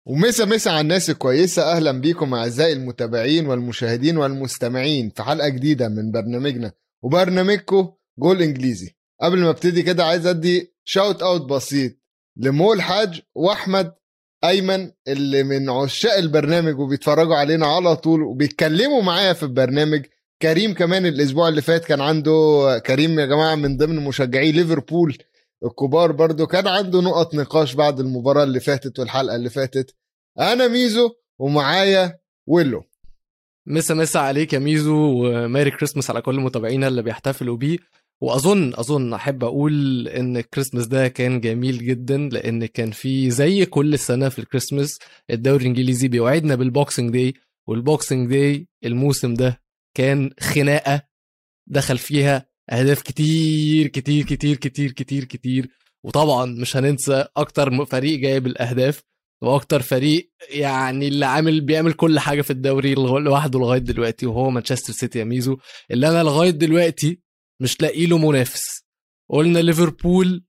ومسا مسا على الناس الكويسة أهلا بيكم أعزائي المتابعين والمشاهدين والمستمعين في حلقة جديدة من برنامجنا وبرنامجكم جول إنجليزي قبل ما ابتدي كده عايز أدي شاوت أوت بسيط لمول حاج وأحمد أيمن اللي من عشاق البرنامج وبيتفرجوا علينا على طول وبيتكلموا معايا في البرنامج كريم كمان الأسبوع اللي فات كان عنده كريم يا جماعة من ضمن مشجعي ليفربول الكبار برضو كان عنده نقط نقاش بعد المباراة اللي فاتت والحلقة اللي فاتت أنا ميزو ومعايا ويلو مسا مسا عليك يا ميزو وميري كريسماس على كل متابعينا اللي بيحتفلوا بيه واظن اظن احب اقول ان الكريسماس ده كان جميل جدا لان كان في زي كل سنه في الكريسماس الدوري الانجليزي بيوعدنا بالبوكسنج داي والبوكسنج داي الموسم ده كان خناقه دخل فيها اهداف كتير كتير كتير كتير كتير كتير وطبعا مش هننسى اكتر فريق جايب الاهداف واكتر فريق يعني اللي عامل بيعمل كل حاجه في الدوري لوحده لغايه دلوقتي وهو مانشستر سيتي يا ميزو اللي انا لغايه دلوقتي مش لاقي له منافس قلنا ليفربول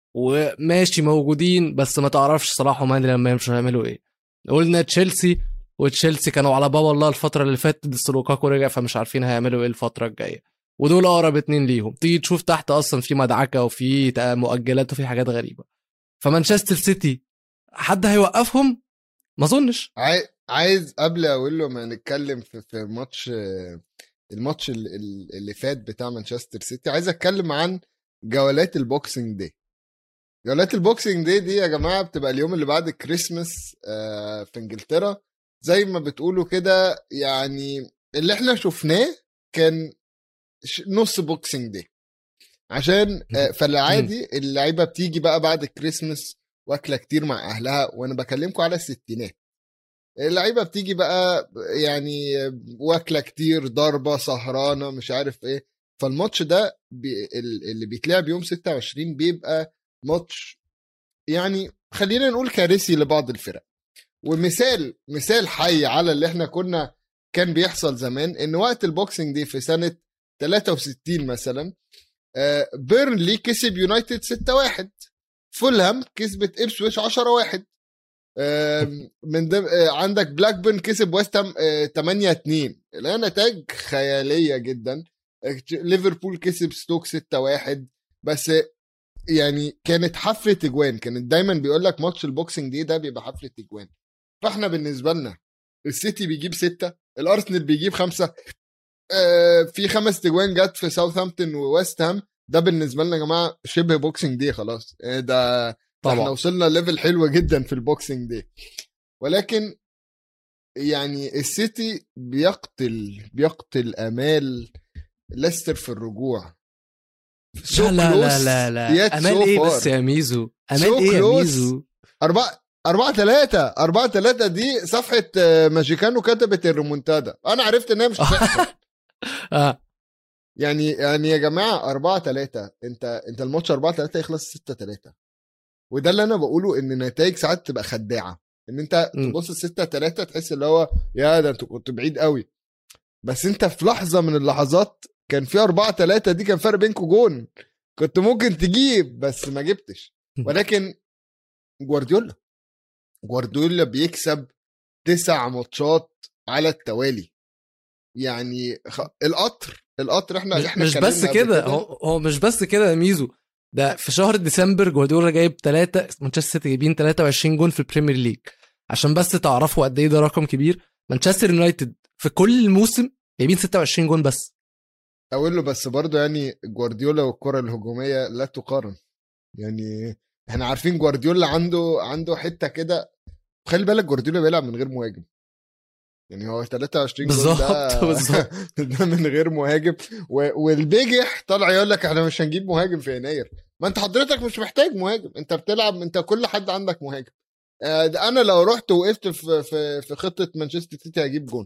وماشي موجودين بس ما تعرفش صلاح وماني لما يمشوا هيعملوا ايه قلنا تشيلسي وتشيلسي كانوا على بابا الله الفتره اللي فاتت بس لوكاكو رجع فمش عارفين هيعملوا ايه الفتره الجايه ودول اقرب اتنين ليهم تيجي تشوف تحت اصلا في مدعكه وفي مؤجلات وفي حاجات غريبه فمانشستر سيتي حد هيوقفهم ما اظنش عايز قبل اقول له ما نتكلم في في ماتش الماتش اللي فات بتاع مانشستر سيتي عايز اتكلم عن جولات البوكسنج دي جولات البوكسنج دي دي يا جماعه بتبقى اليوم اللي بعد الكريسماس آه، في انجلترا زي ما بتقولوا كده يعني اللي احنا شفناه كان نص بوكسنج دي عشان آه، فالعادي اللعيبه بتيجي بقى بعد الكريسماس واكله كتير مع اهلها وانا بكلمكم على الستينات اللعيبه بتيجي بقى يعني واكله كتير ضربه سهرانه مش عارف ايه فالماتش ده بي اللي بيتلعب يوم 26 بيبقى ماتش يعني خلينا نقول كارثي لبعض الفرق ومثال مثال حي على اللي احنا كنا كان بيحصل زمان ان وقت البوكسنج دي في سنه 63 مثلا آه، بيرنلي كسب يونايتد 6-1 فولهام كسبت ابسويتش 10-1 من دم... آه، عندك بلاك بيرن كسب ويست هام 8 2 لا نتائج خياليه جدا ليفربول كسب ستوك 6 1 بس يعني كانت حفله اجوان كانت دايما بيقول لك ماتش البوكسنج دي ده بيبقى حفله اجوان فاحنا بالنسبه لنا السيتي بيجيب ستة الارسنال بيجيب خمسة آه، في خمس اجوان جت في ساوثهامبتون وويست هام ده بالنسبه لنا يا جماعه شبه بوكسنج دي خلاص آه، ده طبعا احنا وصلنا ليفل حلوه جدا في البوكسنج دي ولكن يعني السيتي بيقتل بيقتل امال ليستر في الرجوع لا لا لا لا, لا. امال ايه بس يا ميزو امال ايه يا ميزو أربعة أربعة ثلاثة أربعة ثلاثة دي صفحة آه، ماجيكانو كتبت الريمونتادا أنا عرفت إنها مش هتحصل اه يعني يعني يا جماعة أربعة ثلاثة أنت أنت الماتش أربعة ثلاثة يخلص ستة ثلاثة وده اللي انا بقوله ان النتائج ساعات تبقى خداعه ان انت تبص 6 3 تحس اللي هو يا ده انت كنت بعيد قوي بس انت في لحظه من اللحظات كان في 4 3 دي كان فرق بينكم جون كنت ممكن تجيب بس ما جبتش ولكن جوارديولا جوارديولا بيكسب تسع ماتشات على التوالي يعني خ... القطر القطر احنا احنا مش بس كده هو هو مش بس كده يا ميزو ده في شهر ديسمبر جوارديولا جايب 3 مانشستر سيتي جايبين 23 جون في البريمير ليج عشان بس تعرفوا قد ايه ده رقم كبير مانشستر يونايتد في كل الموسم جايبين 26 جون بس اقول له بس برضه يعني جوارديولا والكره الهجوميه لا تقارن يعني احنا عارفين جوارديولا عنده عنده حته كده خلي بالك جوارديولا بيلعب من غير مهاجم يعني هو 23 بالظبط ده بالظبط ده من غير مهاجم والبيجح طالع يقول لك احنا مش هنجيب مهاجم في يناير ما انت حضرتك مش محتاج مهاجم انت بتلعب انت كل حد عندك مهاجم آه، انا لو رحت وقفت في في في خطه مانشستر سيتي هجيب جون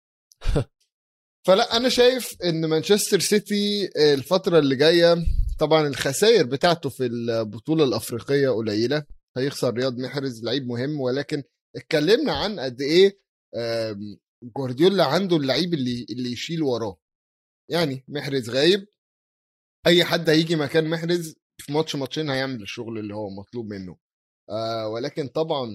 فلا انا شايف ان مانشستر سيتي الفتره اللي جايه طبعا الخسائر بتاعته في البطوله الافريقيه قليله هيخسر رياض محرز لعيب مهم ولكن اتكلمنا عن قد ايه جوارديولا عنده اللعيب اللي اللي يشيل وراه يعني محرز غايب اي حد هيجي مكان محرز في ماتش ماتشين هيعمل الشغل اللي هو مطلوب منه آه ولكن طبعا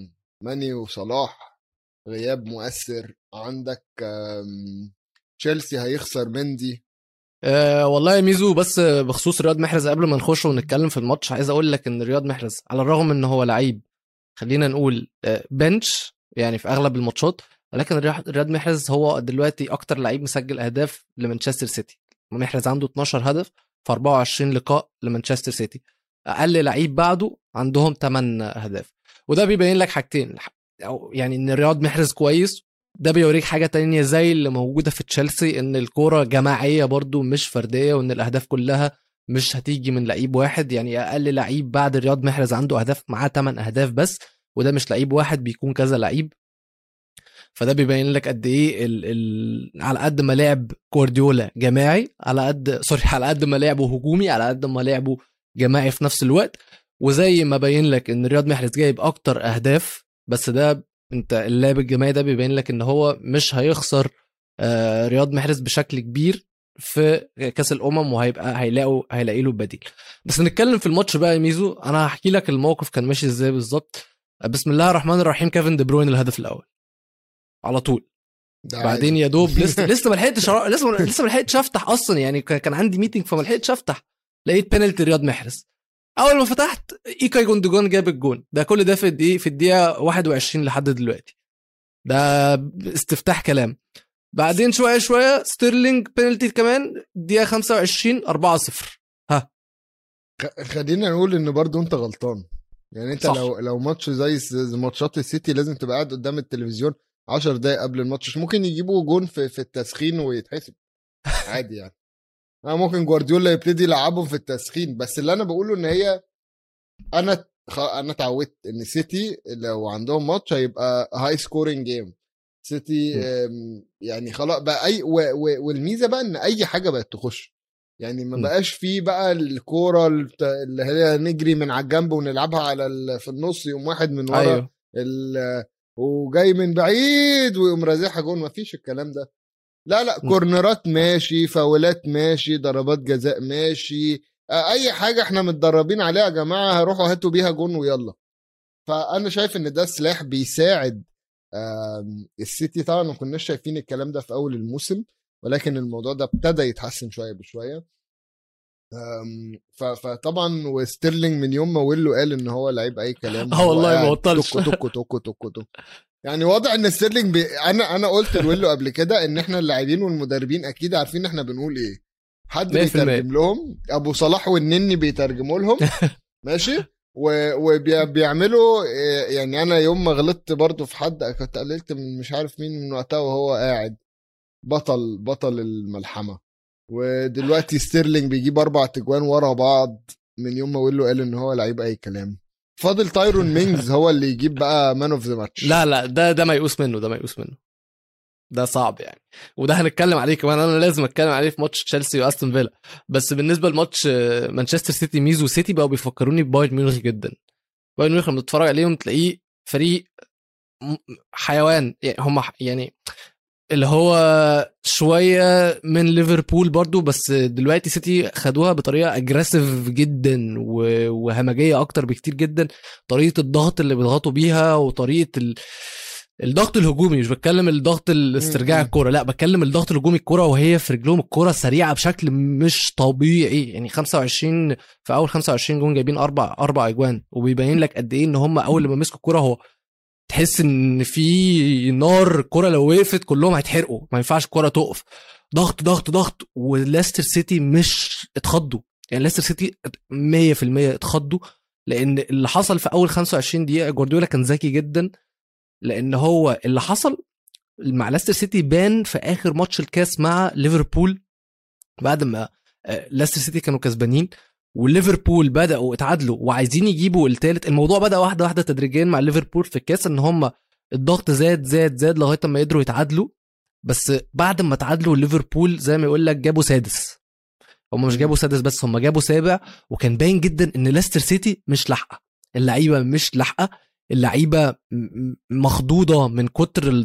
ماني وصلاح غياب مؤثر عندك آم، تشيلسي هيخسر مندي أه والله يا ميزو بس بخصوص رياض محرز قبل ما نخش ونتكلم في الماتش عايز اقول لك ان رياض محرز على الرغم ان هو لعيب خلينا نقول آه، بنش يعني في اغلب الماتشات ولكن رياض رياض محرز هو دلوقتي اكتر لعيب مسجل اهداف لمانشستر سيتي محرز عنده 12 هدف في 24 لقاء لمانشستر سيتي اقل لعيب بعده عندهم 8 اهداف وده بيبين لك حاجتين أو يعني ان رياض محرز كويس ده بيوريك حاجه تانية زي اللي موجوده في تشيلسي ان الكوره جماعيه برضو مش فرديه وان الاهداف كلها مش هتيجي من لعيب واحد يعني اقل لعيب بعد رياض محرز عنده اهداف معاه 8 اهداف بس وده مش لعيب واحد بيكون كذا لعيب فده بيبين لك قد ايه ال... ال... على قد ما لعب كوارديولا جماعي على قد سوري على قد ما لعبه هجومي على قد ما لعبه جماعي في نفس الوقت وزي ما بين لك ان رياض محرز جايب اكتر اهداف بس ده انت اللعب الجماعي ده بيبين لك ان هو مش هيخسر آه، رياض محرز بشكل كبير في كاس الامم وهيبقى هيلاقوا هيلاقي له بديل بس نتكلم في الماتش بقى يا ميزو انا هحكي لك الموقف كان ماشي ازاي بالظبط بسم الله الرحمن الرحيم كيفن دي بروين الهدف الاول على طول ده بعدين عادي. يا دوب لسه لسه ما لحقتش أرا- لسه لسه ما لحقتش افتح اصلا يعني كان كان عندي ميتنج فما لحقتش افتح لقيت بينالتي رياض محرز اول ما فتحت ايكاي جوندوجان جاب الجون ده كل ده في الدقيقه في الدقيقه 21 لحد دلوقتي ده استفتاح كلام بعدين شويه شويه ستيرلينج بينالتي كمان دقيقه 25 4 0 خ- خلينا نقول ان برضو انت غلطان يعني انت صح. لو لو ماتش زي س- زي ماتشات السيتي لازم تبقى قاعد قدام التلفزيون 10 دقايق قبل الماتش مش ممكن يجيبوا جون في, في التسخين ويتحسب عادي يعني أنا ممكن جوارديولا يبتدي يلعبهم في التسخين بس اللي انا بقوله ان هي انا خ... انا اتعودت ان سيتي لو عندهم ماتش هيبقى هاي سكورينج جيم سيتي م. أم، يعني خلاص بقى اي و... و... والميزه بقى ان اي حاجه بقت تخش يعني ما م. بقاش فيه بقى الكوره الت- اللي هي نجري من على الجنب ونلعبها على ال... في النص يقوم واحد من ورا ايوه ال... وجاي من بعيد ويقوم رازعها جون ما فيش الكلام ده لا لا م. كورنرات ماشي فاولات ماشي ضربات جزاء ماشي آه، اي حاجه احنا متدربين عليها يا جماعه هروحوا هاتوا بيها جون ويلا فانا شايف ان ده سلاح بيساعد آم، السيتي طبعا ما كناش شايفين الكلام ده في اول الموسم ولكن الموضوع ده ابتدى يتحسن شويه بشويه آم، ف- فطبعا وستيرلينج من يوم ما ويلو قال ان هو لعيب اي كلام اه هو والله ما قاعد بطلش. توكو توكو توكو توكو توكو يعني واضح ان ستيرلينج بي... انا انا قلت لويلو قبل كده ان احنا اللاعبين والمدربين اكيد عارفين احنا بنقول ايه حد 100%. بيترجم لهم ابو صلاح والنني بيترجموا لهم ماشي وبيعملوا يعني انا يوم ما غلطت برضو في حد كنت قللت من مش عارف مين من وقتها وهو قاعد بطل بطل الملحمه ودلوقتي ستيرلينج بيجيب اربع تجوان ورا بعض من يوم ما ويلو قال ان هو لعيب اي كلام فاضل تايرون مينجز هو اللي يجيب بقى مان اوف ذا ماتش لا لا ده ده ميؤوس منه ده ميؤوس منه ده صعب يعني وده هنتكلم عليه كمان انا لازم اتكلم عليه في ماتش تشيلسي واستون فيلا بس بالنسبه لماتش آه، مانشستر سيتي ميزو سيتي بقوا بيفكروني ببايرن ميونخ جدا بايرن ميونخ لما تتفرج عليهم تلاقيه فريق م- حيوان يعني هم ح- يعني اللي هو شويه من ليفربول برضو بس دلوقتي سيتي خدوها بطريقه اجريسيف جدا و- وهمجيه اكتر بكتير جدا طريقه الضغط اللي بيضغطوا بيها وطريقه ال... الضغط الهجومي مش بتكلم الضغط الاسترجاع م-م. الكوره لا بتكلم الضغط الهجومي الكوره وهي في رجلهم الكوره سريعه بشكل مش طبيعي يعني 25 في اول 25 جون جايبين اربع اربع اجوان وبيبين لك قد ايه ان هم اول لما مسكوا الكوره هو تحس ان في نار الكوره لو وقفت كلهم هيتحرقوا ما ينفعش الكوره تقف ضغط ضغط ضغط وليستر سيتي مش اتخضوا يعني ليستر سيتي 100% اتخضوا لان اللي حصل في اول 25 دقيقه جوارديولا كان ذكي جدا لان هو اللي حصل مع ليستر سيتي بان في اخر ماتش الكاس مع ليفربول بعد ما آه، ليستر سيتي كانوا كسبانين وليفربول بداوا اتعادلوا وعايزين يجيبوا الثالث الموضوع بدا واحده واحده تدريجيا مع ليفربول في الكاس ان هم الضغط زاد زاد زاد لغايه ما قدروا يتعادلوا بس بعد ما تعادلوا ليفربول زي ما يقول لك جابوا سادس هم مش جابوا سادس بس هم جابوا سابع وكان باين جدا ان ليستر سيتي مش لاحقه اللعيبه مش لاحقه اللعيبه م- م- مخضوضه من كتر الضغط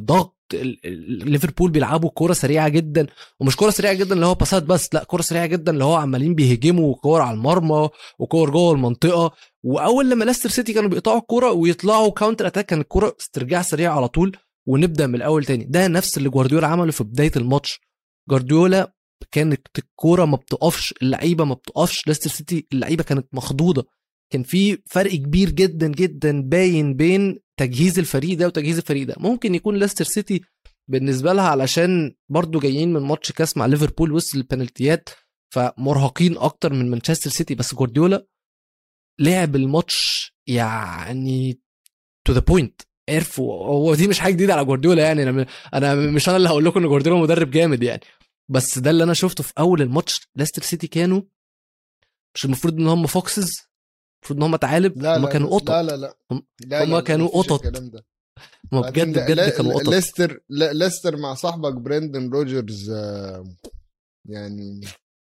ال- ال- ليفربول بيلعبوا كوره سريعه جدا ومش كوره سريعه جدا اللي هو باسات بس لا كوره سريعه جدا اللي هو عمالين بيهجموا كور على المرمى وكور جوه المنطقه واول لما لاستر سيتي كانوا بيقطعوا الكوره ويطلعوا كاونتر اتاك كان الكوره استرجاع سريع على طول ونبدا من الاول تاني ده نفس اللي جوارديولا عمله في بدايه الماتش جوارديولا كانت الكوره ما بتقفش اللعيبه ما بتقفش ليستر سيتي اللعيبه كانت مخضوضه كان في فرق كبير جدا جدا باين بين تجهيز الفريق ده وتجهيز الفريق ده ممكن يكون ليستر سيتي بالنسبه لها علشان برضو جايين من ماتش كاس مع ليفربول وسط البنالتيات فمرهقين اكتر من مانشستر سيتي بس جوارديولا لعب الماتش يعني تو ذا بوينت عرف هو دي مش حاجه جديده على جوارديولا يعني انا انا مش انا اللي هقول لكم ان جوارديولا مدرب جامد يعني بس ده اللي انا شفته في اول الماتش ليستر سيتي كانوا مش المفروض ان هم فوكسز المفروض ان هم ثعالب لا هم لا كانوا قطط لا لا لا هم- لا هم لا، كانوا مفيش قطط. الكلام ده. هم بعدين بجد لا- بجد لا- كانوا قطط ليستر لا- ليستر مع صاحبك بريندن روجرز آه، يعني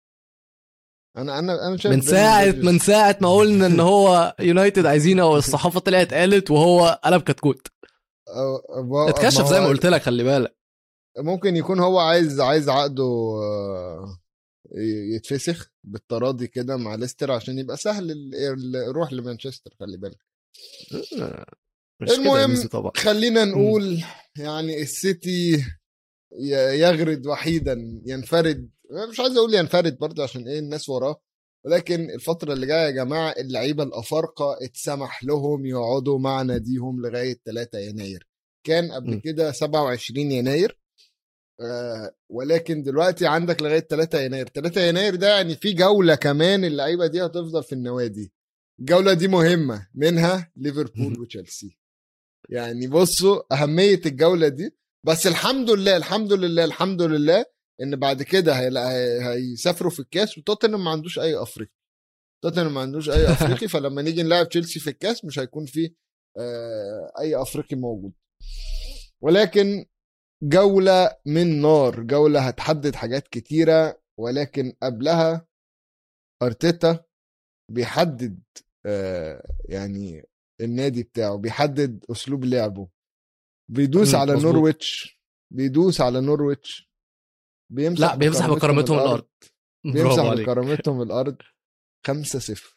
انا انا انا شايف من بريندن ساعه روجرز- من ساعه ما قلنا ان هو يونايتد عايزينه والصحافه طلعت قالت وهو قلب كتكوت أو- أو- اتكشف ما زي هو ما قلت لك خلي بالك ممكن يكون هو عايز عايز عقده آه، ي- يتفسخ بالتراضي كده مع ليستر عشان يبقى سهل ال- ال- يروح لمانشستر خلي بالك مش كده يا المهم، ميزو طبعا خلينا نقول يعني السيتي ي- يغرد وحيدا ينفرد مش عايز اقول ينفرد برضه عشان ايه الناس وراه ولكن الفترة اللي جاية يا جماعة اللعيبة الأفارقة اتسمح لهم يقعدوا مع ناديهم لغاية 3 يناير كان قبل م. كده 27 يناير آه ولكن دلوقتي عندك لغاية 3 يناير 3 يناير ده يعني في جولة كمان اللعيبة دي هتفضل في النوادي الجولة دي مهمة منها ليفربول وتشيلسي يعني بصوا أهمية الجولة دي بس الحمد لله الحمد لله الحمد لله ان بعد كده هي- هي- هيسافروا في الكاس وتوتنهام ما عندوش اي افريقي توتنهام ما عندوش اي افريقي فلما نيجي نلعب تشيلسي في الكاس مش هيكون في آه، اي افريقي موجود ولكن جولة من نار جولة هتحدد حاجات كتيرة ولكن قبلها ارتيتا بيحدد آه، يعني النادي بتاعه بيحدد اسلوب لعبه بيدوس مم، على مظبوط. نورويتش بيدوس على نورويتش بيمسح لا بيمسح بكرامتهم الارض بيمسح برافو عليك بكرامتهم الارض 5 0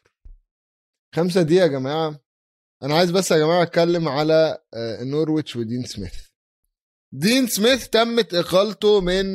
5 دي يا جماعه انا عايز بس يا جماعه اتكلم على آه، نورويتش ودين سميث دين سميث تمت اقالته من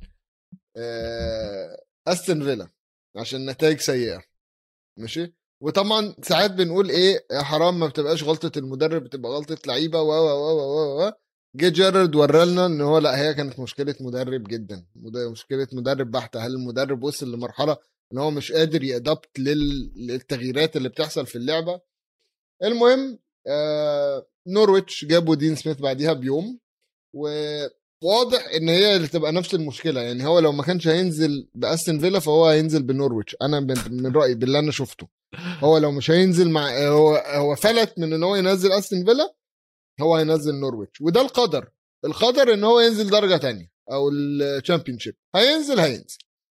آه، استون فيلا عشان نتائج سيئه ماشي وطبعا ساعات بنقول ايه يا حرام ما بتبقاش غلطه المدرب بتبقى غلطه لعيبه و و و و و جه جيرارد ورانا ان هو لا هي كانت مشكله مدرب جدا مد- مشكله مدرب بحته هل المدرب وصل لمرحله ان هو مش قادر يأدبت لل... للتغييرات اللي بتحصل في اللعبه المهم آه نورويتش جابوا دين سميث بعديها بيوم وواضح ان هي اللي تبقى نفس المشكله يعني هو لو ما كانش هينزل باستون فيلا فهو هينزل بنورويتش انا من, من رايي باللي انا شفته هو لو مش هينزل مع هو هو فلت من ان هو ينزل استون فيلا هو هينزل نورويتش وده القدر القدر ان هو ينزل درجه تانية او الشامبيونشيب هينزل هينزل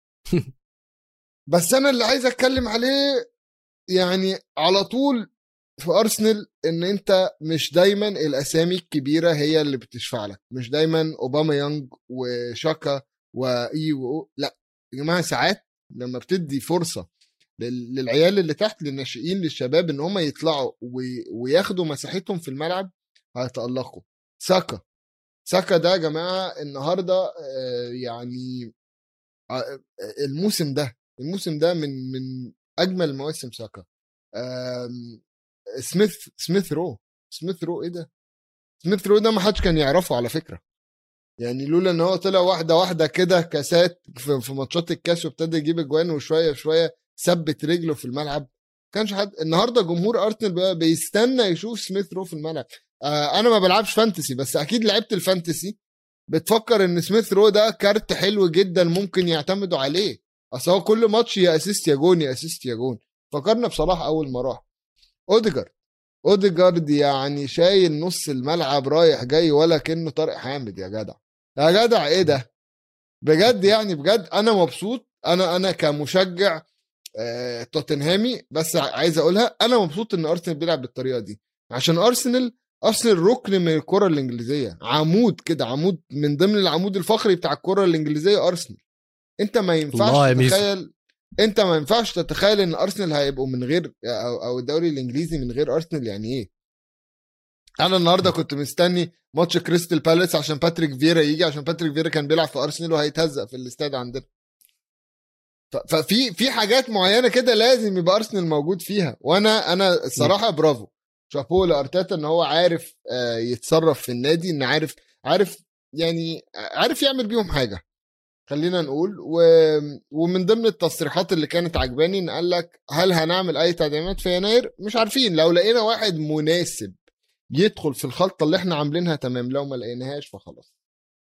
بس انا اللي عايز اتكلم عليه يعني على طول في ارسنال ان انت مش دايما الاسامي الكبيره هي اللي بتشفع لك مش دايما اوباما يانج وشاكا واي و لا يا جماعه ساعات لما بتدي فرصه لل- للعيال اللي تحت للناشئين للشباب ان هم يطلعوا وي- وياخدوا مساحتهم في الملعب هيتالقوا ساكا ساكا ده يا جماعه النهارده آه، يعني آه، الموسم ده الموسم ده من من اجمل مواسم ساكا آم، سميث سميث رو سميث رو ايه ده سميث رو ده ما حدش كان يعرفه على فكره يعني لولا ان هو طلع واحده واحده كده كاسات في, في ماتشات الكاس وابتدى يجيب اجوان وشويه شويه ثبت رجله في الملعب كانش حد النهارده جمهور ارسنال بقى بيستنى يشوف سميث رو في الملعب آه انا ما بلعبش فانتسي بس اكيد لعبت الفانتسي بتفكر ان سميث رو ده كارت حلو جدا ممكن يعتمدوا عليه اصل هو كل ماتش يا اسيست يا جون يا اسيست يا جون فكرنا بصلاح اول ما راح اوديجارد اوديجارد يعني شايل نص الملعب رايح جاي ولا كانه طارق حامد يا جدع يا جدع ايه ده بجد يعني بجد انا مبسوط انا انا كمشجع آه، توتنهامي بس عايز اقولها انا مبسوط ان ارسنال بيلعب بالطريقه دي عشان ارسنال ارسنال ركن من الكره الانجليزيه عمود كده عمود من ضمن العمود الفقري بتاع الكره الانجليزيه ارسنال انت ما الله يا ينفعش ميزو. تتخيل انت ما ينفعش تتخيل ان ارسنال هيبقوا من غير او, أو الدوري الانجليزي من غير ارسنال يعني ايه انا النهارده كنت مستني ماتش كريستال بالاس عشان باتريك فيرا يجي عشان باتريك فيرا كان بيلعب في ارسنال وهيتهزق في الاستاد عندنا ف- ففي في حاجات معينه كده لازم يبقى ارسنال موجود فيها وانا انا الصراحه برافو شابو لارتيتا ان هو عارف آه، يتصرف في النادي ان عارف عارف يعني عارف يعمل بيهم حاجه خلينا نقول و... ومن ضمن التصريحات اللي كانت عجباني ان قال لك هل هنعمل اي تدعيمات في يناير مش عارفين لو لقينا واحد مناسب يدخل في الخلطه اللي احنا عاملينها تمام لو ما لقيناهاش فخلاص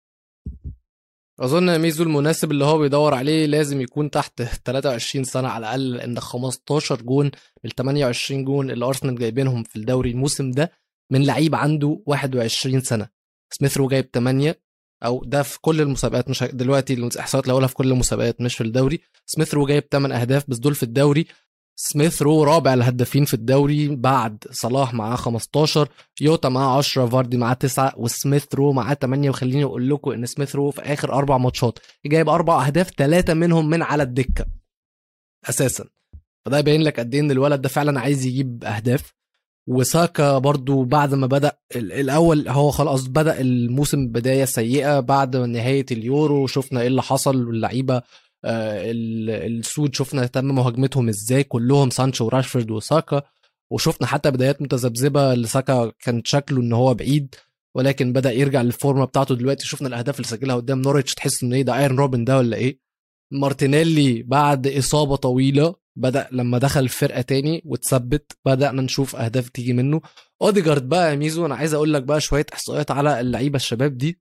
اظن ميزو المناسب اللي هو بيدور عليه لازم يكون تحت 23 سنه على الاقل لان 15 جون من 28 جون اللي ارسنال جايبينهم في الدوري الموسم ده من لعيب عنده 21 سنه سميث رو جايب 8 او ده في كل المسابقات مش ه- دلوقتي الاحصائيات اللي هقولها في كل المسابقات مش في الدوري سميث رو جايب 8 اهداف بس دول في الدوري سميث رو رابع الهدافين في الدوري بعد صلاح معاه 15 يوتا معاه 10 فاردي معاه 9 وسميث رو معاه 8 وخليني اقول لكم ان سميث رو في اخر اربع ماتشات جايب اربع اهداف ثلاثه منهم من على الدكه اساسا فده يبين لك قد ايه ان الولد ده فعلا عايز يجيب اهداف وساكا برضو بعد ما بدا ال- الاول هو خلاص بدا الموسم بدايه سيئه بعد نهايه اليورو شفنا ايه اللي حصل واللعيبه آه، ال- السود شفنا تم مهاجمتهم ازاي كلهم سانشو وراشفورد وساكا وشفنا حتى بدايات متذبذبه لساكا كان شكله ان هو بعيد ولكن بدا يرجع للفورمه بتاعته دلوقتي شفنا الاهداف اللي سجلها قدام نورwich تحس ان ايه ده ايرن روبن ده ولا ايه مارتينيلي بعد اصابه طويله بدا لما دخل الفرقه تاني وتثبت بدانا نشوف اهداف تيجي منه اوديجارد بقى يا ميزو انا عايز اقول لك بقى شويه احصائيات على اللعيبه الشباب دي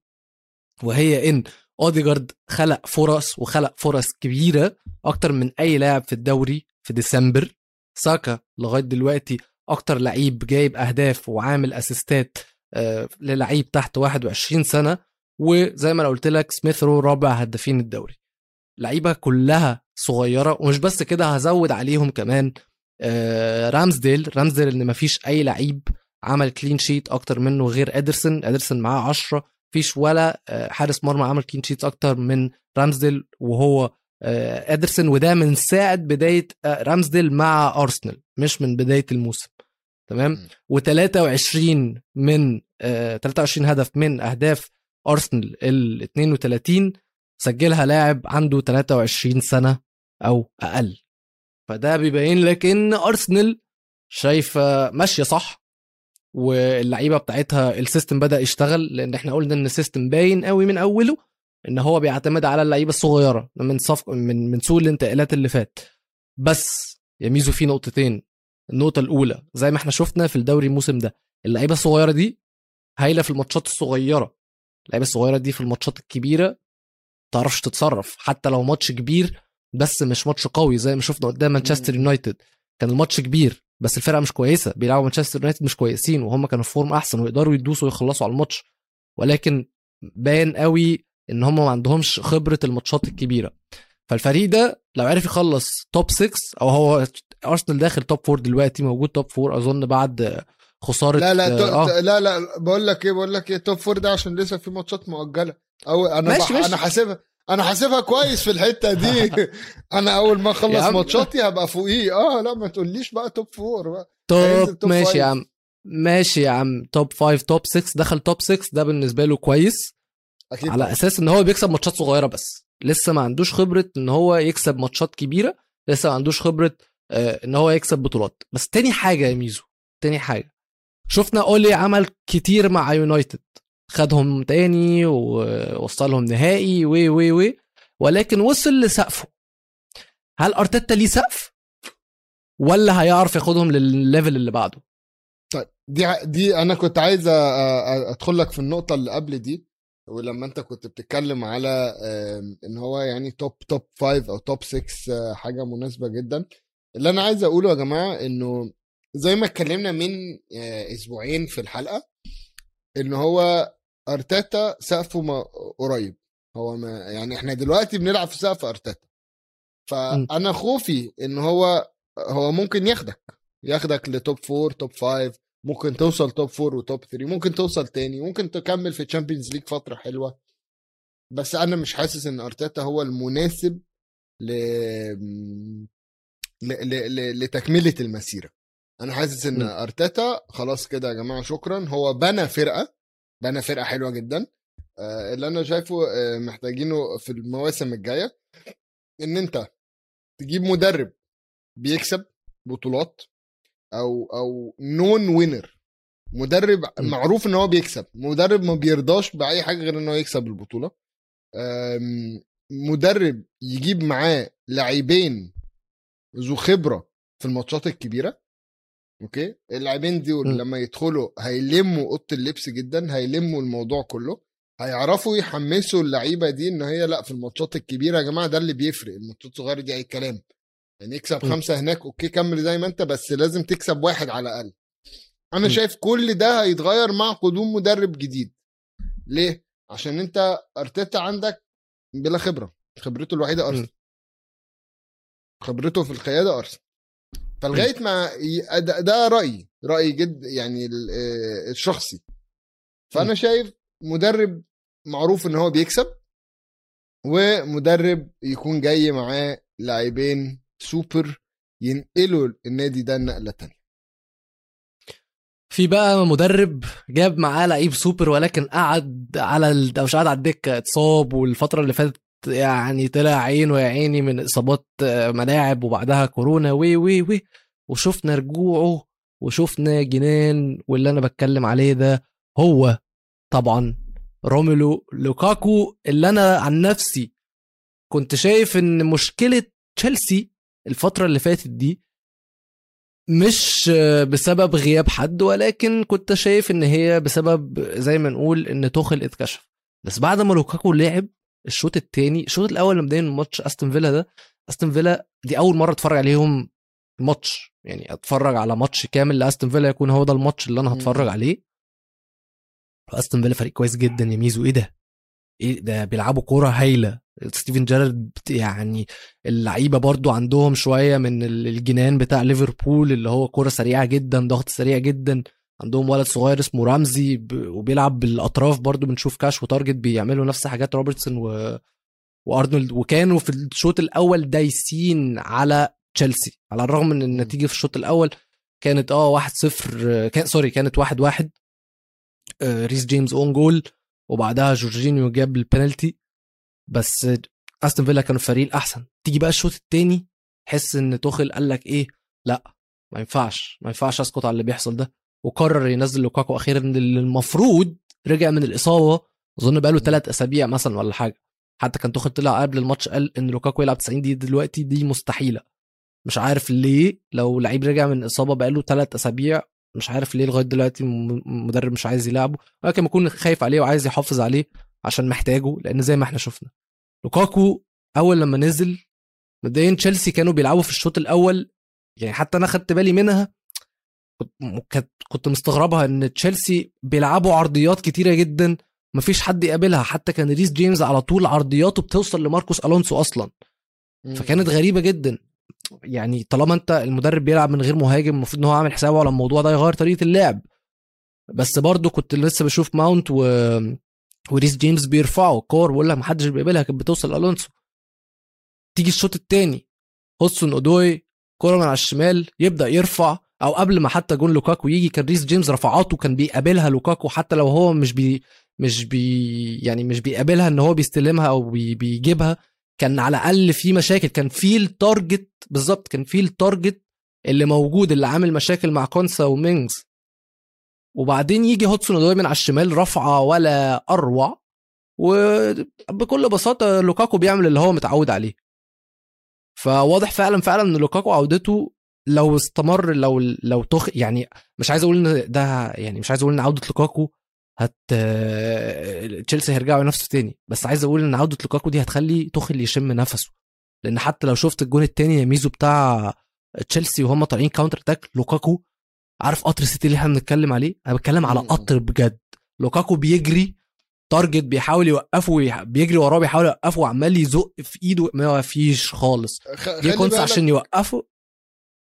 وهي ان اوديجارد خلق فرص وخلق فرص كبيره اكتر من اي لاعب في الدوري في ديسمبر ساكا لغايه دلوقتي اكتر لعيب جايب اهداف وعامل اسيستات آه، للعيب تحت 21 سنه وزي ما انا قلت لك سميث رو رابع هدافين الدوري لعيبه كلها صغيره ومش بس كده هزود عليهم كمان آه، رامزديل رامزديل ان مفيش اي لعيب عمل كلين شيت اكتر منه غير ادرسون ادرسون معاه 10 فيش ولا آه، حارس مرمى عمل كلين شيت اكتر من رامزديل وهو آه، ادرسون وده من ساعه بدايه آه، رامزديل مع ارسنال مش من بدايه الموسم تمام م. و23 من آه، 23 هدف من اهداف ارسنال ال 32 سجلها لاعب عنده 23 سنه او اقل فده بيبين لك ان ارسنال شايفه ماشيه صح واللعيبه بتاعتها السيستم بدا يشتغل لان احنا قلنا ان السيستم باين قوي من اوله ان هو بيعتمد على اللعيبه الصغيره من صف من من سوق الانتقالات اللي فات بس يا ميزو في نقطتين النقطه الاولى زي ما احنا شفنا في الدوري الموسم ده اللعيبه الصغيره دي هايله في الماتشات الصغيره اللعيبه الصغيره دي في الماتشات الكبيره تعرفش تتصرف حتى لو ماتش كبير بس مش ماتش قوي زي ما شفنا قدام مانشستر يونايتد كان الماتش كبير بس الفرقه مش كويسه بيلعبوا مانشستر يونايتد مش كويسين وهم كانوا في فورم احسن ويقدروا يدوسوا ويخلصوا على الماتش ولكن باين قوي ان هم ما عندهمش خبره الماتشات الكبيره فالفريق ده لو عرف يخلص توب 6 او هو ارسنال داخل توب 4 دلوقتي موجود توب 4 اظن بعد خساره لا لا تو... آه. لا لا بقول لك ايه بقول لك ايه توب فور ده عشان لسه في ماتشات مؤجله او انا ماشي، بح... ماشي. انا حاسبها انا حاسبها كويس في الحته دي انا اول ما يا اخلص عم. ماتشاتي هبقى فوقيه اه لا ما تقوليش بقى توب فور بقى هينزل توب توب ماشي فايف. يا عم ماشي يا عم توب 5 توب 6 دخل توب 6 ده بالنسبه له كويس اكيد على طبعاً. اساس ان هو بيكسب ماتشات صغيره بس لسه ما عندوش خبره ان هو يكسب ماتشات كبيره لسه ما عندوش خبره آه، ان هو يكسب بطولات بس تاني حاجه يا ميزو تاني حاجه شفنا اولي عمل كتير مع يونايتد خدهم تاني ووصلهم نهائي و و و ولكن وصل لسقفه هل ارتيتا ليه سقف ولا هيعرف ياخدهم للليفل اللي بعده طيب دي ع- دي انا كنت عايز أ- أ- ادخل لك في النقطه اللي قبل دي ولما انت كنت بتتكلم على آم، ان هو يعني توب توب 5 او توب 6 حاجه مناسبه جدا اللي انا عايز اقوله يا جماعه انه زي ما اتكلمنا من آه، اسبوعين في الحلقه ان هو ارتيتا سقفه ما قريب هو ما يعني احنا دلوقتي بنلعب في سقف ارتيتا فانا خوفي ان هو هو ممكن ياخدك ياخدك لتوب 4 توب 5 ممكن توصل توب فور وتوب 3 ممكن توصل تاني ممكن تكمل في تشامبيونز ليج فتره حلوه بس انا مش حاسس ان ارتيتا هو المناسب ل... ل... ل... ل... لتكمله المسيره انا حاسس ان م. ارتيتا خلاص كده يا جماعه شكرا هو بنى فرقه بنى فرقه حلوه جدا آه، اللي انا شايفه آه، محتاجينه في المواسم الجايه ان انت تجيب مدرب بيكسب بطولات او او نون وينر مدرب م. معروف ان هو بيكسب مدرب ما بيرضاش باي حاجه غير ان هو يكسب البطوله أم، مدرب يجيب معاه لاعبين ذو خبره في الماتشات الكبيره اوكي اللاعبين دول م. لما يدخلوا هيلموا اوضه اللبس جدا هيلموا الموضوع كله هيعرفوا يحمسوا اللعيبه دي ان هي لا في الماتشات الكبيره يا جماعه ده اللي بيفرق الماتشات الصغيره دي اي كلام يعني يكسب م. خمسه هناك اوكي كمل زي ما انت بس لازم تكسب واحد على الاقل انا م. شايف كل ده هيتغير مع قدوم مدرب جديد ليه عشان انت ارتيتا عندك بلا خبره خبرته الوحيده ارسنال خبرته في القياده ارسنال فلغايه ما ي- ده, ده رايي رايي جد يعني ال- آه، الشخصي فانا شايف مدرب معروف ان هو بيكسب ومدرب يكون جاي معاه لاعبين سوبر ينقلوا النادي ده النقله تانية في بقى مدرب جاب معاه لعيب سوبر ولكن قعد على ال... أو مش قعد على الدكه اتصاب والفتره اللي فاتت يعني طلع عينه يا عيني من اصابات آه، ملاعب وبعدها كورونا وي وي وي وشفنا رجوعه وشفنا جنان واللي انا بتكلم عليه ده هو طبعا روميلو لوكاكو اللي انا عن نفسي كنت شايف ان مشكله تشيلسي الفتره اللي فاتت دي مش بسبب غياب حد ولكن كنت شايف ان هي بسبب زي ما نقول ان توخل اتكشف بس بعد ما لوكاكو لعب الشوط الثاني الشوط الاول لما بدأنا ماتش استون فيلا ده استون فيلا دي اول مره اتفرج عليهم ماتش يعني اتفرج على ماتش كامل لاستون فيلا يكون هو ده الماتش اللي انا هتفرج مم. عليه استون فيلا فريق كويس جدا يا ميزو ايه ده ايه ده بيلعبوا كوره هايله ستيفن جيرارد بت- يعني اللعيبه برضو عندهم شويه من ال- الجنان بتاع ليفربول اللي هو كوره سريعه جدا ضغط سريع جدا عندهم ولد صغير اسمه رمزي ب- وبيلعب بالاطراف برضو بنشوف كاش وتارجت بيعملوا نفس حاجات روبرتسون و... وارنولد وكانوا في الشوط الاول دايسين على تشيلسي على الرغم من النتيجه في الشوط الاول كانت اه 1-0 كان سوري كانت 1-1 آه، ريس جيمس اون جول وبعدها جورجينيو جاب البنالتي بس استون فيلا كانوا الفريق الاحسن تيجي بقى الشوط الثاني تحس ان توخل قال لك ايه لا ما ينفعش ما ينفعش اسكت على اللي بيحصل ده وقرر ينزل لوكاكو اخيرا اللي المفروض رجع من الاصابه اظن بقى له ثلاث اسابيع مثلا ولا حاجه حتى كان توخل طلع قبل الماتش قال ان لوكاكو يلعب 90 دقيقه دلوقتي دي مستحيله مش عارف ليه لو لعيب رجع من الاصابه بقى له ثلاث اسابيع مش عارف ليه لغايه دلوقتي م- مدرب مش عايز يلعبه ولكن بيكون خايف عليه وعايز يحافظ عليه عشان محتاجه لان زي ما احنا شفنا لوكاكو اول لما نزل مبدئيا تشيلسي كانوا بيلعبوا في الشوط الاول يعني حتى انا خدت بالي منها كنت- كنت كنت مستغربها ان تشيلسي بيلعبوا عرضيات كتيره جدا مفيش حد يقابلها حتى كان ريس جيمس على طول عرضياته بتوصل لماركوس الونسو اصلا فكانت غريبه جدا يعني طالما انت المدرب بيلعب من غير مهاجم المفروض ان هو عامل حسابه على الموضوع ده يغير طريقه اللعب بس برضو كنت لسه بشوف ماونت و... وريس جيمس بيرفعوا كور ولا محدش بيقبلها كانت بتوصل لالونسو تيجي الشوط الثاني هوتسون اودوي كوره من على الشمال يبدا يرفع او قبل ما حتى جون لوكاكو يجي كان ريس جيمس رفعاته كان بيقابلها لوكاكو حتى لو هو مش بي مش بي يعني مش بيقابلها ان هو بيستلمها او بي بيجيبها كان على الاقل في مشاكل كان في التارجت بالظبط كان في التارجت اللي موجود اللي عامل مشاكل مع كونسا ومينجز وبعدين يجي هوتسون اودوي من على الشمال رفعه ولا اروع وبكل بساطه لوكاكو بيعمل اللي هو متعود عليه فواضح فعلا فعلا ان لوكاكو عودته لو استمر لو لو تخ يعني مش عايز اقول ان ده يعني مش عايز اقول ان عوده لوكاكو هت تشيلسي هيرجعوا ينافسوا تاني بس عايز اقول ان عوده لوكاكو دي هتخلي توخل يشم نفسه لان حتى لو شفت الجون التاني يا ميزو بتاع تشيلسي وهم طالعين كاونتر اتاك لوكاكو عارف قطر السيتي اللي احنا بنتكلم عليه انا بتكلم على م- م. قطر بجد لوكاكو بيجري تارجت بيحاول يوقفه ويح- بيجري وراه بيحاول يوقفه وعمال يزق في ايده ما فيش خالص خ- جه خلي كونسا بالك عشان يوقفه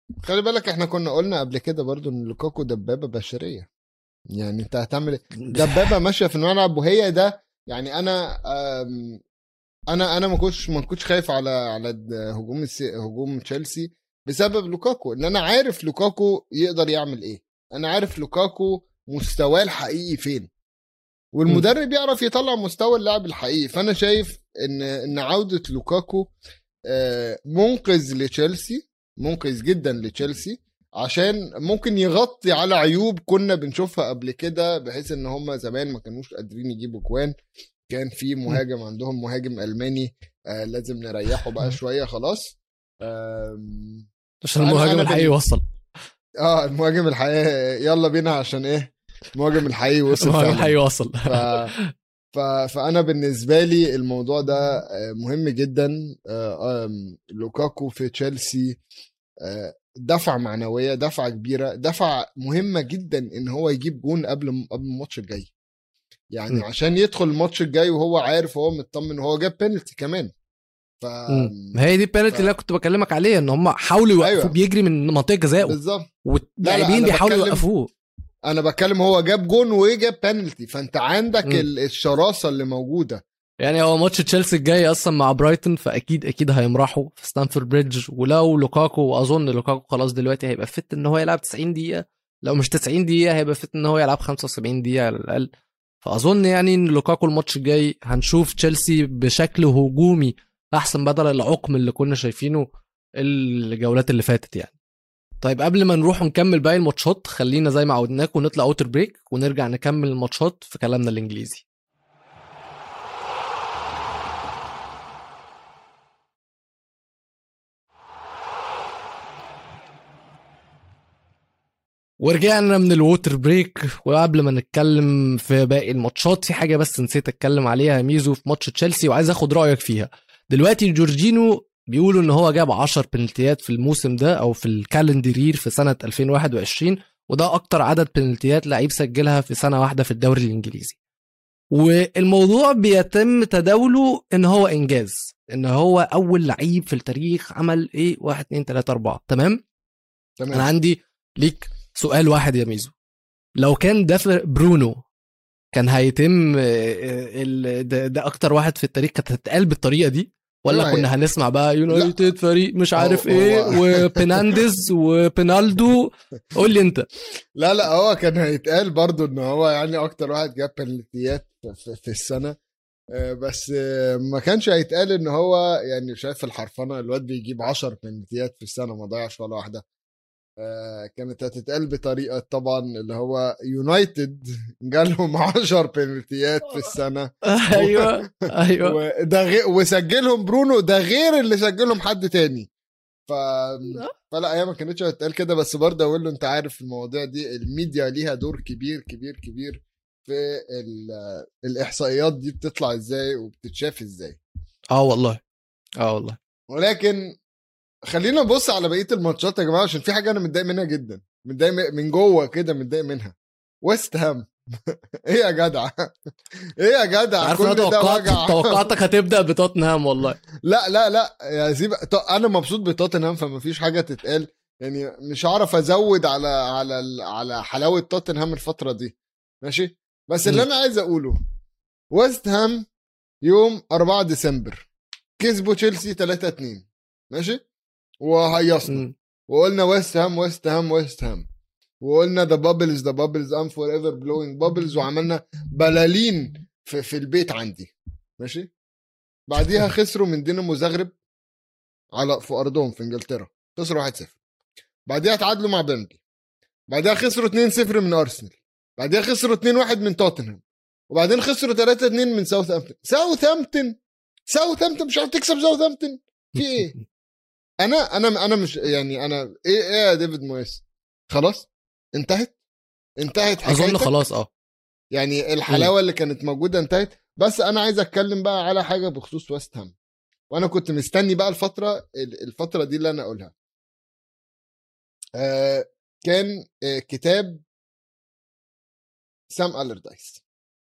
خلي بالك احنا كنا قلنا قبل كده برضو ان لوكاكو دبابه بشريه يعني انت هتعمل إيه؟ دبابه ماشيه في الملعب وهي ده يعني انا أم، انا انا ما كنتش ما كنتش خايف على على هجوم السي- هجوم تشيلسي بسبب لوكاكو ان انا عارف لوكاكو يقدر يعمل ايه انا عارف لوكاكو مستواه الحقيقي فين والمدرب يعرف يطلع مستوى اللاعب الحقيقي فانا شايف ان ان عوده لوكاكو آه، منقذ لتشيلسي منقذ جدا لتشيلسي عشان ممكن يغطي على عيوب كنا بنشوفها قبل كده بحيث ان هم زمان ما كانوش قادرين يجيبوا كوان كان في مهاجم عندهم مهاجم الماني آه لازم نريحه بقى شويه خلاص آم، عشان أنا- المهاجم أنا الحقيقي بال- وصل اه المهاجم الحقيقي يلا بينا عشان ايه المهاجم الحقيقي وصل المهاجم فعلا الحقيقي وصل ف... ف... فانا بالنسبه لي الموضوع ده آه، مهم جدا آه، آم، لوكاكو في تشيلسي آه، دفعه معنويه دفعه كبيره دفعه مهمه جدا ان هو يجيب جون قبل قبل الماتش الجاي يعني م. عشان يدخل الماتش الجاي وهو عارف وهو مطمن وهو جاب بينالتي كمان ف مم. ما هي دي البينالتي ف- اللي انا كنت بكلمك عليها ان هم حاولوا يوقفوه أيوة. بيجري من منطقه جزائه بالظبط واللاعبين أنا بيحاولوا بتكلم- يوقفوه انا بتكلم هو جاب جون وجاب بينالتي فانت عندك م. ال- الشراسه اللي موجوده يعني هو ماتش تشيلسي الجاي اصلا مع برايتون فاكيد اكيد هيمرحوا في ستانفورد بريدج ولو لوكاكو واظن لوكاكو خلاص دلوقتي هيبقى فت ان هو يلعب 90 دقيقه لو مش 90 دقيقه هيبقى فت ان هو يلعب 75 دقيقه على الاقل فاظن يعني ان لوكاكو الماتش الجاي هنشوف تشيلسي بشكل هجومي احسن بدل العقم اللي كنا شايفينه الجولات اللي فاتت يعني طيب قبل ما نروح ونكمل باقي الماتشات خلينا زي ما عودناكم نطلع اوتر بريك ونرجع نكمل الماتشات في كلامنا الانجليزي ورجعنا من الووتر بريك وقبل ما نتكلم في باقي الماتشات في حاجه بس نسيت اتكلم عليها يا ميزو في ماتش تشيلسي وعايز اخد رايك فيها دلوقتي جورجينو بيقولوا ان هو جاب 10 بنالتيات في الموسم ده او في الكالندرير في سنه 2021 وده اكتر عدد بنالتيات لعيب سجلها في سنه واحده في الدوري الانجليزي والموضوع بيتم تداوله ان هو انجاز ان هو اول لعيب في التاريخ عمل ايه 1 2 3 4 تمام تمام انا عندي ليك سؤال واحد يا ميزو لو كان ده في برونو كان هيتم آه، آه، ال- ده, ده اكتر واحد في التاريخ كانت هتتقال بالطريقه دي ولا أيوة، كنا هنسمع بقى يونايتد فريق مش عارف هو- ايه هو- وبينانديز وبينالدو قول لي انت لا لا هو كان هيتقال برضو ان هو يعني اكتر واحد جاب بنالتيات في, في, في السنه آه، بس آه، ما كانش هيتقال ان هو يعني شايف الحرفنه الواد بيجيب 10 بنالتيات في السنه ما ضيعش ولا واحده آه، كانت هتتقال بطريقه طبعا اللي هو يونايتد جالهم 10 بنالتيات في السنه ايوه ايوه وده غير وسجلهم برونو ده غير اللي سجلهم حد تاني ف فلا هي ما كانتش هتتقال كده بس برضه اقول له انت عارف المواضيع دي الميديا ليها دور كبير كبير كبير في ال- الاحصائيات دي بتطلع ازاي وبتتشاف ازاي اه والله اه والله ولكن خلينا نبص على بقيه الماتشات يا جماعه عشان في حاجه انا متضايق منها جدا متضايق من جوه كده متضايق منها ويست هام ايه يا جدع ايه يا جدع عارف كل انا ده توقعت وجع. توقعتك هتبدا بتوتنهام والله لا لا لا يا زيب ط- انا مبسوط بتوتنهام فما فيش حاجه تتقال يعني مش هعرف ازود على على ال- على حلاوه توتنهام الفتره دي ماشي بس اللي مم. انا عايز اقوله ويست هام يوم 4 ديسمبر كسبوا تشيلسي 3 2 ماشي وهيصنا مم. وقلنا ويست هام ويست هام ويست هام وقلنا ذا بابلز ذا بابلز ام فور ايفر بلوينج بابلز وعملنا بلالين في, في البيت عندي ماشي بعديها خسروا من دينامو زغرب على في ارضهم في انجلترا خسروا 1-0 بعديها تعادلوا مع بيرنلي بعديها خسروا 2-0 من ارسنال بعديها خسروا 2-1 من توتنهام وبعدين خسروا 3-2 من ساوثهامبتون ساوثهامبتون ساوثهامبتون مش عارف تكسب ساوثهامبتون في ايه انا انا انا مش يعني انا ايه ايه يا ديفيد مويس خلاص انتهت انتهت اظن حكايتك خلاص اه يعني الحلاوه اللي كانت موجوده انتهت بس انا عايز اتكلم بقى على حاجه بخصوص ويست هام وانا كنت مستني بقى الفتره الفتره دي اللي انا اقولها آه كان آه كتاب سام الردايس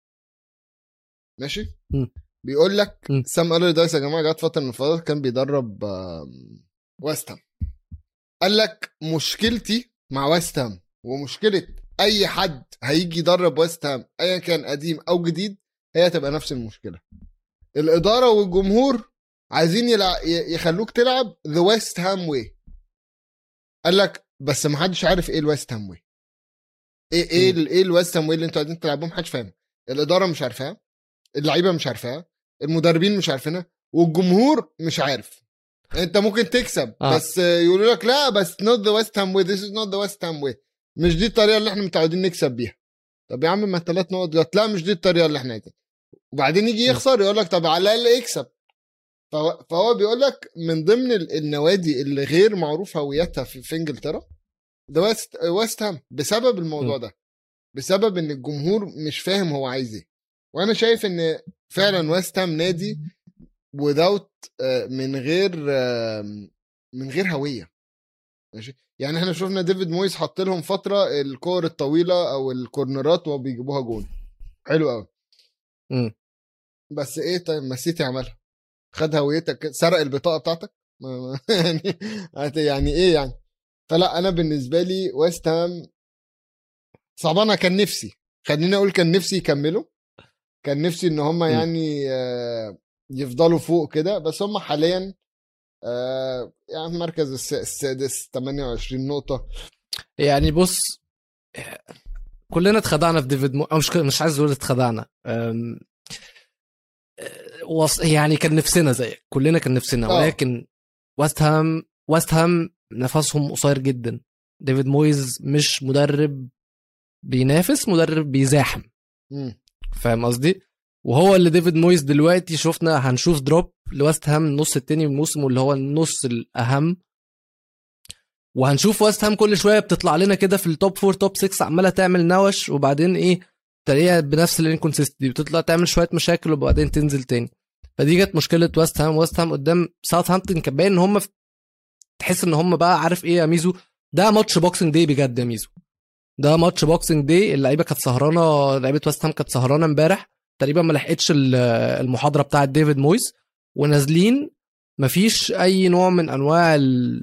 ماشي مم. بيقول لك مم. سام الردايس يا جماعه جت فتره من الفترات كان بيدرب آم، ويست هام قال لك مشكلتي مع ويست هام ومشكله اي حد هيجي يدرب ويست هام ايا كان قديم او جديد هي هتبقى نفس المشكله الاداره والجمهور عايزين يلع... ي- يخلوك تلعب ذا ويست هام واي قال لك بس ما حدش عارف ايه الويست هام واي ايه ايه ال- ايه الويست هام واي اللي انتوا عايزين تلعبوه محدش فاهم الاداره مش عارفاها اللعيبه مش عارفاها المدربين مش عارفينها والجمهور مش عارف انت ممكن تكسب آه. آه. بس يقولوا لك لا بس نوت ذا ويست هام واي ذيس از نوت ذا ويست هام واي مش دي الطريقه اللي احنا متعودين نكسب بيها طب يا عم ما الثلاث نقط جت لا مش دي الطريقه اللي احنا عايزينها وبعدين يجي يخسر يقول لك طب على الاقل يكسب فهو, فهو بيقول لك من ضمن ال- النوادي اللي غير معروف هويتها في, في انجلترا ده ويست ويست هام بسبب الموضوع ده بسبب ان الجمهور مش فاهم هو عايز ايه وانا شايف ان فعلا ويست هام نادي without آه، من غير آه، من غير هويه ماشي يعني احنا شفنا ديفيد مويس حط لهم فتره الكور الطويله او الكورنرات وهو بيجيبوها جون حلو قوي مم. بس ايه طيب ما السيتي عملها خد هويتك سرق البطاقه بتاعتك ما- ما- يعني هت- يعني ايه يعني فلا انا بالنسبه لي ويست هام صعبانه كان نفسي خليني اقول كان نفسي يكملوا كان نفسي ان هم يعني آه، يفضلوا فوق كده بس هم حاليا آه، يعني في المركز الس- السادس 28 نقطه يعني بص كلنا اتخدعنا في ديفيد مو... أو مش مش عايز اقول اتخدعنا أم... أه، وص... يعني كان نفسنا زيك كلنا كان نفسنا آه. ولكن ويست هام ويست هام نفسهم قصير جدا ديفيد مويز مش مدرب بينافس مدرب بيزاحم مم. فاهم قصدي وهو اللي ديفيد مويز دلوقتي شفنا هنشوف دروب لويست هام النص التاني من الموسم واللي هو النص الاهم وهنشوف ويست هام كل شويه بتطلع لنا كده في التوب فور توب 6 عماله تعمل نوش وبعدين ايه تلاقيها بنفس الانكونسيستنت بتطلع تعمل شويه مشاكل وبعدين تنزل تاني فدي كانت مشكله ويست هام ويست هام قدام ساوثهامبتون كان باين ان هم في... تحس ان هم بقى عارف ايه يا ميزو ده ماتش بوكسنج داي بجد يا ميزو ده ماتش بوكسنج داي اللعيبه كانت سهرانه لعيبه ويست هام كانت سهرانه امبارح تقريبا ما لحقتش ال- المحاضره بتاعه ديفيد مويس ونازلين مفيش اي نوع من انواع ال...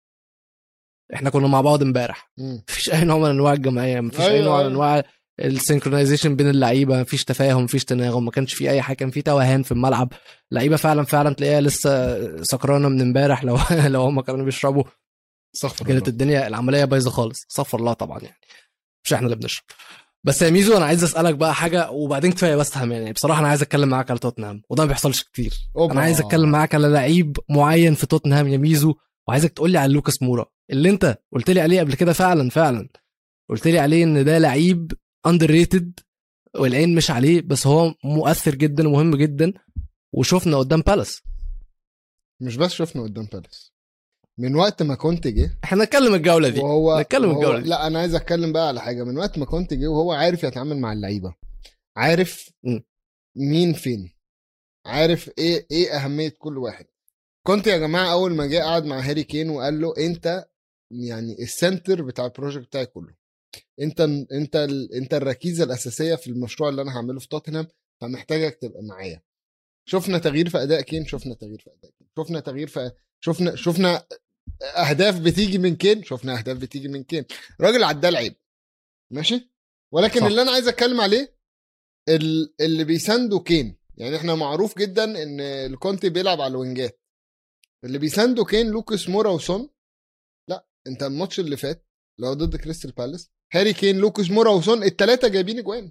احنا كنا مع بعض امبارح مم. مفيش اي نوع من انواع الجمعيه مفيش اي أيوة، نوع من أيوة. انواع السينكرونايزيشن بين اللعيبه مفيش تفاهم مفيش تناغم ما كانش في اي حاجه كان في توهان في الملعب لعيبه فعلا فعلا تلاقيها لسه سكرانه من امبارح لو لو هم كانوا بيشربوا استغفر كانت الله الدنيا العمليه بايظه خالص صفر الله طبعا يعني مش احنا اللي بنشرب بس يا ميزو انا عايز اسالك بقى حاجه وبعدين كفايه ويست هام يعني بصراحه انا عايز اتكلم معاك على توتنهام وده ما بيحصلش كتير أوبا. انا عايز اتكلم معاك على لعيب معين في توتنهام يا ميزو وعايزك تقول لي على لوكاس مورا اللي انت قلت لي عليه قبل كده فعلا فعلا قلت لي عليه ان ده لعيب اندر ريتد والعين مش عليه بس هو مؤثر جدا ومهم جدا وشفنا قدام بالاس مش بس شفنا قدام بالاس من وقت ما كنت جه احنا نتكلم الجوله دي وهو نتكلم وهو- الجولة دي. لا انا عايز اتكلم بقى على حاجه من وقت ما كنت جه وهو عارف يتعامل مع اللعيبه عارف م. مين فين عارف ايه ايه اهميه كل واحد كنت يا جماعه اول ما جه قعد مع هاري كين وقال له انت يعني السنتر بتاع البروجكت بتاعي كله انت انت ال- انت الركيزه الاساسيه في المشروع اللي انا هعمله في توتنهام فمحتاجك تبقى معايا شفنا تغيير في اداء كين شفنا تغيير في اداء كين شفنا تغيير في شفنا شفنا اهداف بتيجي من كين شفنا اهداف بتيجي من كين راجل عداه العيب ماشي ولكن صح. صح. اللي انا عايز اتكلم عليه ال- اللي بيساندوا كين يعني احنا معروف جدا ان الكونتي بيلعب على الوينجات اللي بيساندوا كين لوكاس مورا وسون لا انت الماتش اللي فات اللي هو ضد كريستال بالاس هاري كين لوكاس مورا وسون الثلاثه جايبين اجوان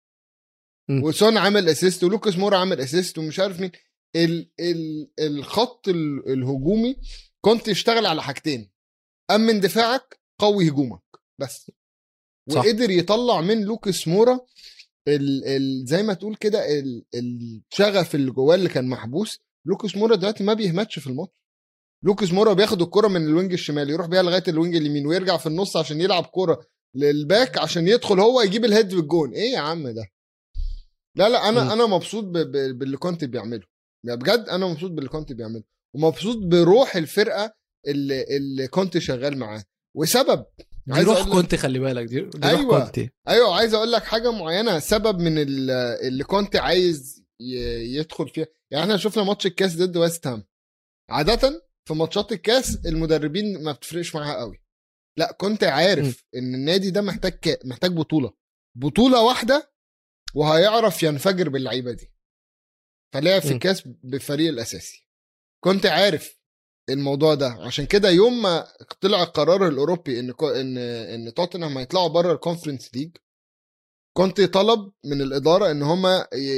م. وسون عامل اسيست ولوكاس مورا عامل اسيست ومش عارف مين ال ال الخط ال- الهجومي كنت يشتغل على حاجتين امن دفاعك قوي هجومك بس صح. وقدر يطلع من لوكاس مورا ال ال زي ما تقول كده ال- الشغف اللي جواه اللي كان محبوس لوكاس مورا دلوقتي ما بيهمتش في الماتش لوكاس مورا بياخد الكرة من الوينج الشمال يروح بيها لغايه الوينج اليمين ويرجع في النص عشان يلعب كرة للباك عشان يدخل هو يجيب الهيد في الجون ايه يا عم ده لا لا انا مم. انا مبسوط ب- ب- باللي كنت بيعمله يعني بجد انا مبسوط باللي كنت بيعمله ومبسوط بروح الفرقه اللي اللي كنت شغال معاه وسبب دي عايز روح أقول لك- كنت خلي بالك دي, دي أيوة. روح كنت ايوه عايز اقول لك حاجه معينه سبب من ال- اللي كنت عايز ي- يدخل فيها يعني احنا شفنا ماتش الكاس ضد ويست هام عاده في ماتشات الكاس المدربين ما بتفرقش معاها قوي لا كنت عارف ان النادي ده محتاج كا- محتاج بطوله بطوله واحده وهيعرف ينفجر باللعيبه دي فلعب في م. الكاس بالفريق الاساسي كنت عارف الموضوع ده عشان كده يوم ما طلع القرار الاوروبي ان كو- ان ان توتنهام هيطلعوا بره الكونفرنس ليج كنت طلب من الاداره ان هم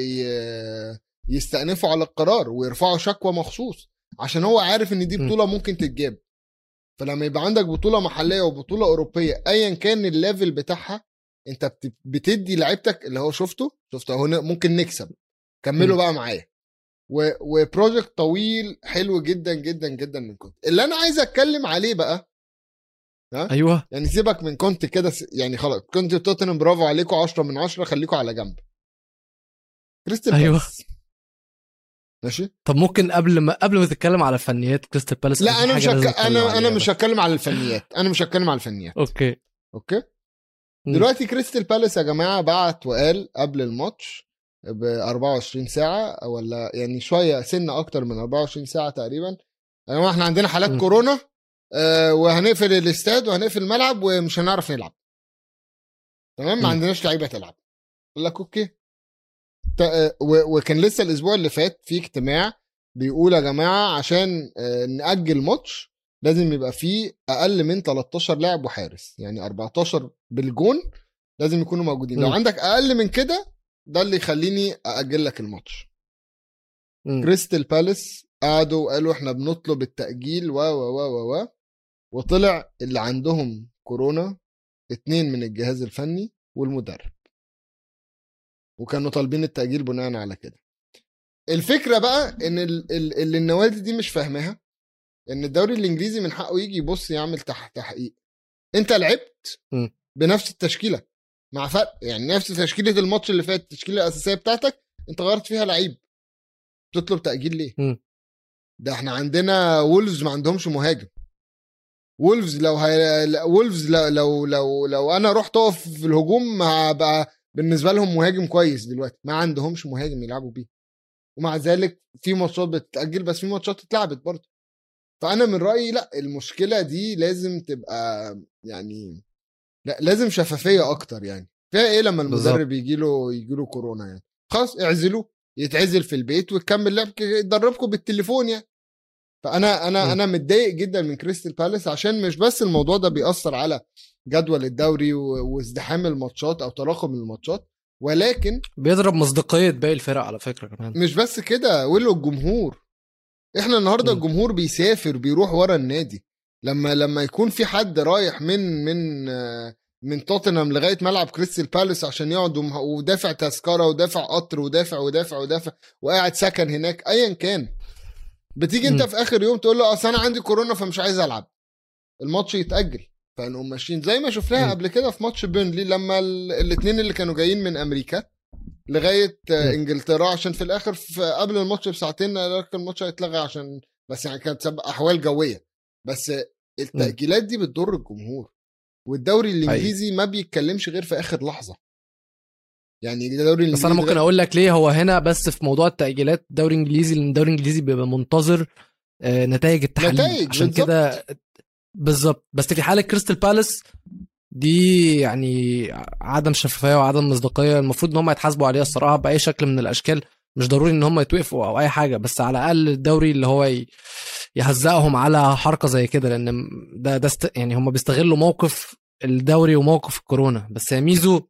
يستأنفوا على القرار ويرفعوا شكوى مخصوص عشان هو عارف ان دي م. بطوله ممكن تتجاب فلما يبقى عندك بطوله محليه وبطوله اوروبيه ايا كان الليفل بتاعها انت بت- بتدي لعيبتك اللي هو شفته شفته اهو ن- ممكن نكسب كملوا م. بقى معايا و- وبروجكت طويل حلو جدا جدا جدا من كنت اللي انا عايز اتكلم عليه بقى ايوه يعني سيبك من كنت كده س- يعني خلاص كنت توتنهام برافو عليكم 10 من 10 خليكم على جنب كريستال أيوة. بالاس. ماشي طب ممكن قبل ما قبل ما تتكلم على فنيات كريستال بالاس لا في انا حاجة مش لازم هك... أتكلم انا انا عليها مش بس. هتكلم على الفنيات انا مش هتكلم على الفنيات اوكي اوكي م. دلوقتي كريستال بالاس يا جماعه بعت وقال قبل الماتش ب 24 ساعه ولا يعني شويه سنه اكتر من 24 ساعه تقريبا يا جماعه احنا عندنا حالات م. كورونا آه وهنقفل الاستاد وهنقفل الملعب ومش هنعرف نلعب تمام م. ما عندناش لعيبه تلعب قال لك اوكي ت- آه، و- وكان لسه الاسبوع اللي فات في اجتماع بيقول يا جماعه عشان آه، ناجل ماتش لازم يبقى فيه اقل من 13 لاعب وحارس يعني 14 بالجون لازم يكونوا موجودين لو م. عندك اقل من كده ده اللي يخليني ااجل لك الماتش م. كريستال بالاس قعدوا وقالوا احنا بنطلب التاجيل و و و و و وطلع اللي عندهم كورونا اتنين من الجهاز الفني والمدرب وكانوا طالبين التاجيل بناء على كده الفكره بقى ان ال- ال- اللي النوادي دي مش فاهماها ان الدوري الانجليزي من حقه يجي يبص يعمل تح تحقيق انت لعبت م. بنفس التشكيله مع فرق يعني نفس تشكيله الماتش اللي فات التشكيله الاساسيه بتاعتك انت غيرت فيها لعيب تطلب تاجيل ليه م. ده احنا عندنا وولفز ما عندهمش مهاجم وولفز لو هي... لا- وولفز لو لو لو, لو انا رحت اقف في الهجوم هبقى بالنسبه لهم مهاجم كويس دلوقتي ما عندهمش مهاجم يلعبوا بيه ومع ذلك في ماتشات بتتاجل بس في ماتشات اتلعبت برضه فانا من رايي لا المشكله دي لازم تبقى يعني لا لازم شفافيه اكتر يعني فيها ايه لما المدرب يجي له يجي له كورونا يعني خلاص اعزلوه يتعزل في البيت ويكمل لعب ك- يدربكم بالتليفون يعني فانا انا م. انا متضايق جدا من كريستال بالاس عشان مش بس الموضوع ده بيأثر على جدول الدوري و- وازدحام الماتشات او تراكم الماتشات ولكن بيضرب مصداقيه باقي الفرق على فكره كمان مش بس كده ولو الجمهور احنا النهارده م. الجمهور بيسافر بيروح ورا النادي لما لما يكون في حد رايح من من آه، من توتنهام لغايه ملعب كريستال بالاس عشان يقعد ومه- ودافع تذكره ودافع قطر ودافع ودافع ودافع وقاعد سكن هناك ايا كان بتيجي انت م. في اخر يوم تقول له اصل انا عندي كورونا فمش عايز العب الماتش يتاجل فنقوم ماشيين زي ما شفناها م. قبل كده في ماتش بيرنلي لما الاثنين اللي كانوا جايين من امريكا لغايه آه، م. انجلترا عشان في الاخر في قبل الماتش بساعتين قال لك الماتش هيتلغى عشان بس يعني كانت بسبب احوال جويه بس التاجيلات دي بتضر الجمهور والدوري الانجليزي ما بيتكلمش غير في اخر لحظه يعني الدوري الانجليزي بس انا ممكن اقول لك ليه هو هنا بس في موضوع التاجيلات الدوري الانجليزي لان الدوري الانجليزي بيبقى منتظر آه، نتائج التحليل نتائج، عشان بالظبط. كده بالظبط بس في حاله كريستال بالاس دي يعني عدم شفافيه وعدم مصداقيه المفروض ان هم يتحاسبوا عليها الصراحه باي شكل من الاشكال مش ضروري ان هم يتوقفوا او اي حاجه بس على الاقل الدوري اللي هو ي- يهزقهم على حركه زي كده لان ده ده است... يعني هم بيستغلوا موقف الدوري وموقف الكورونا بس يا ميزو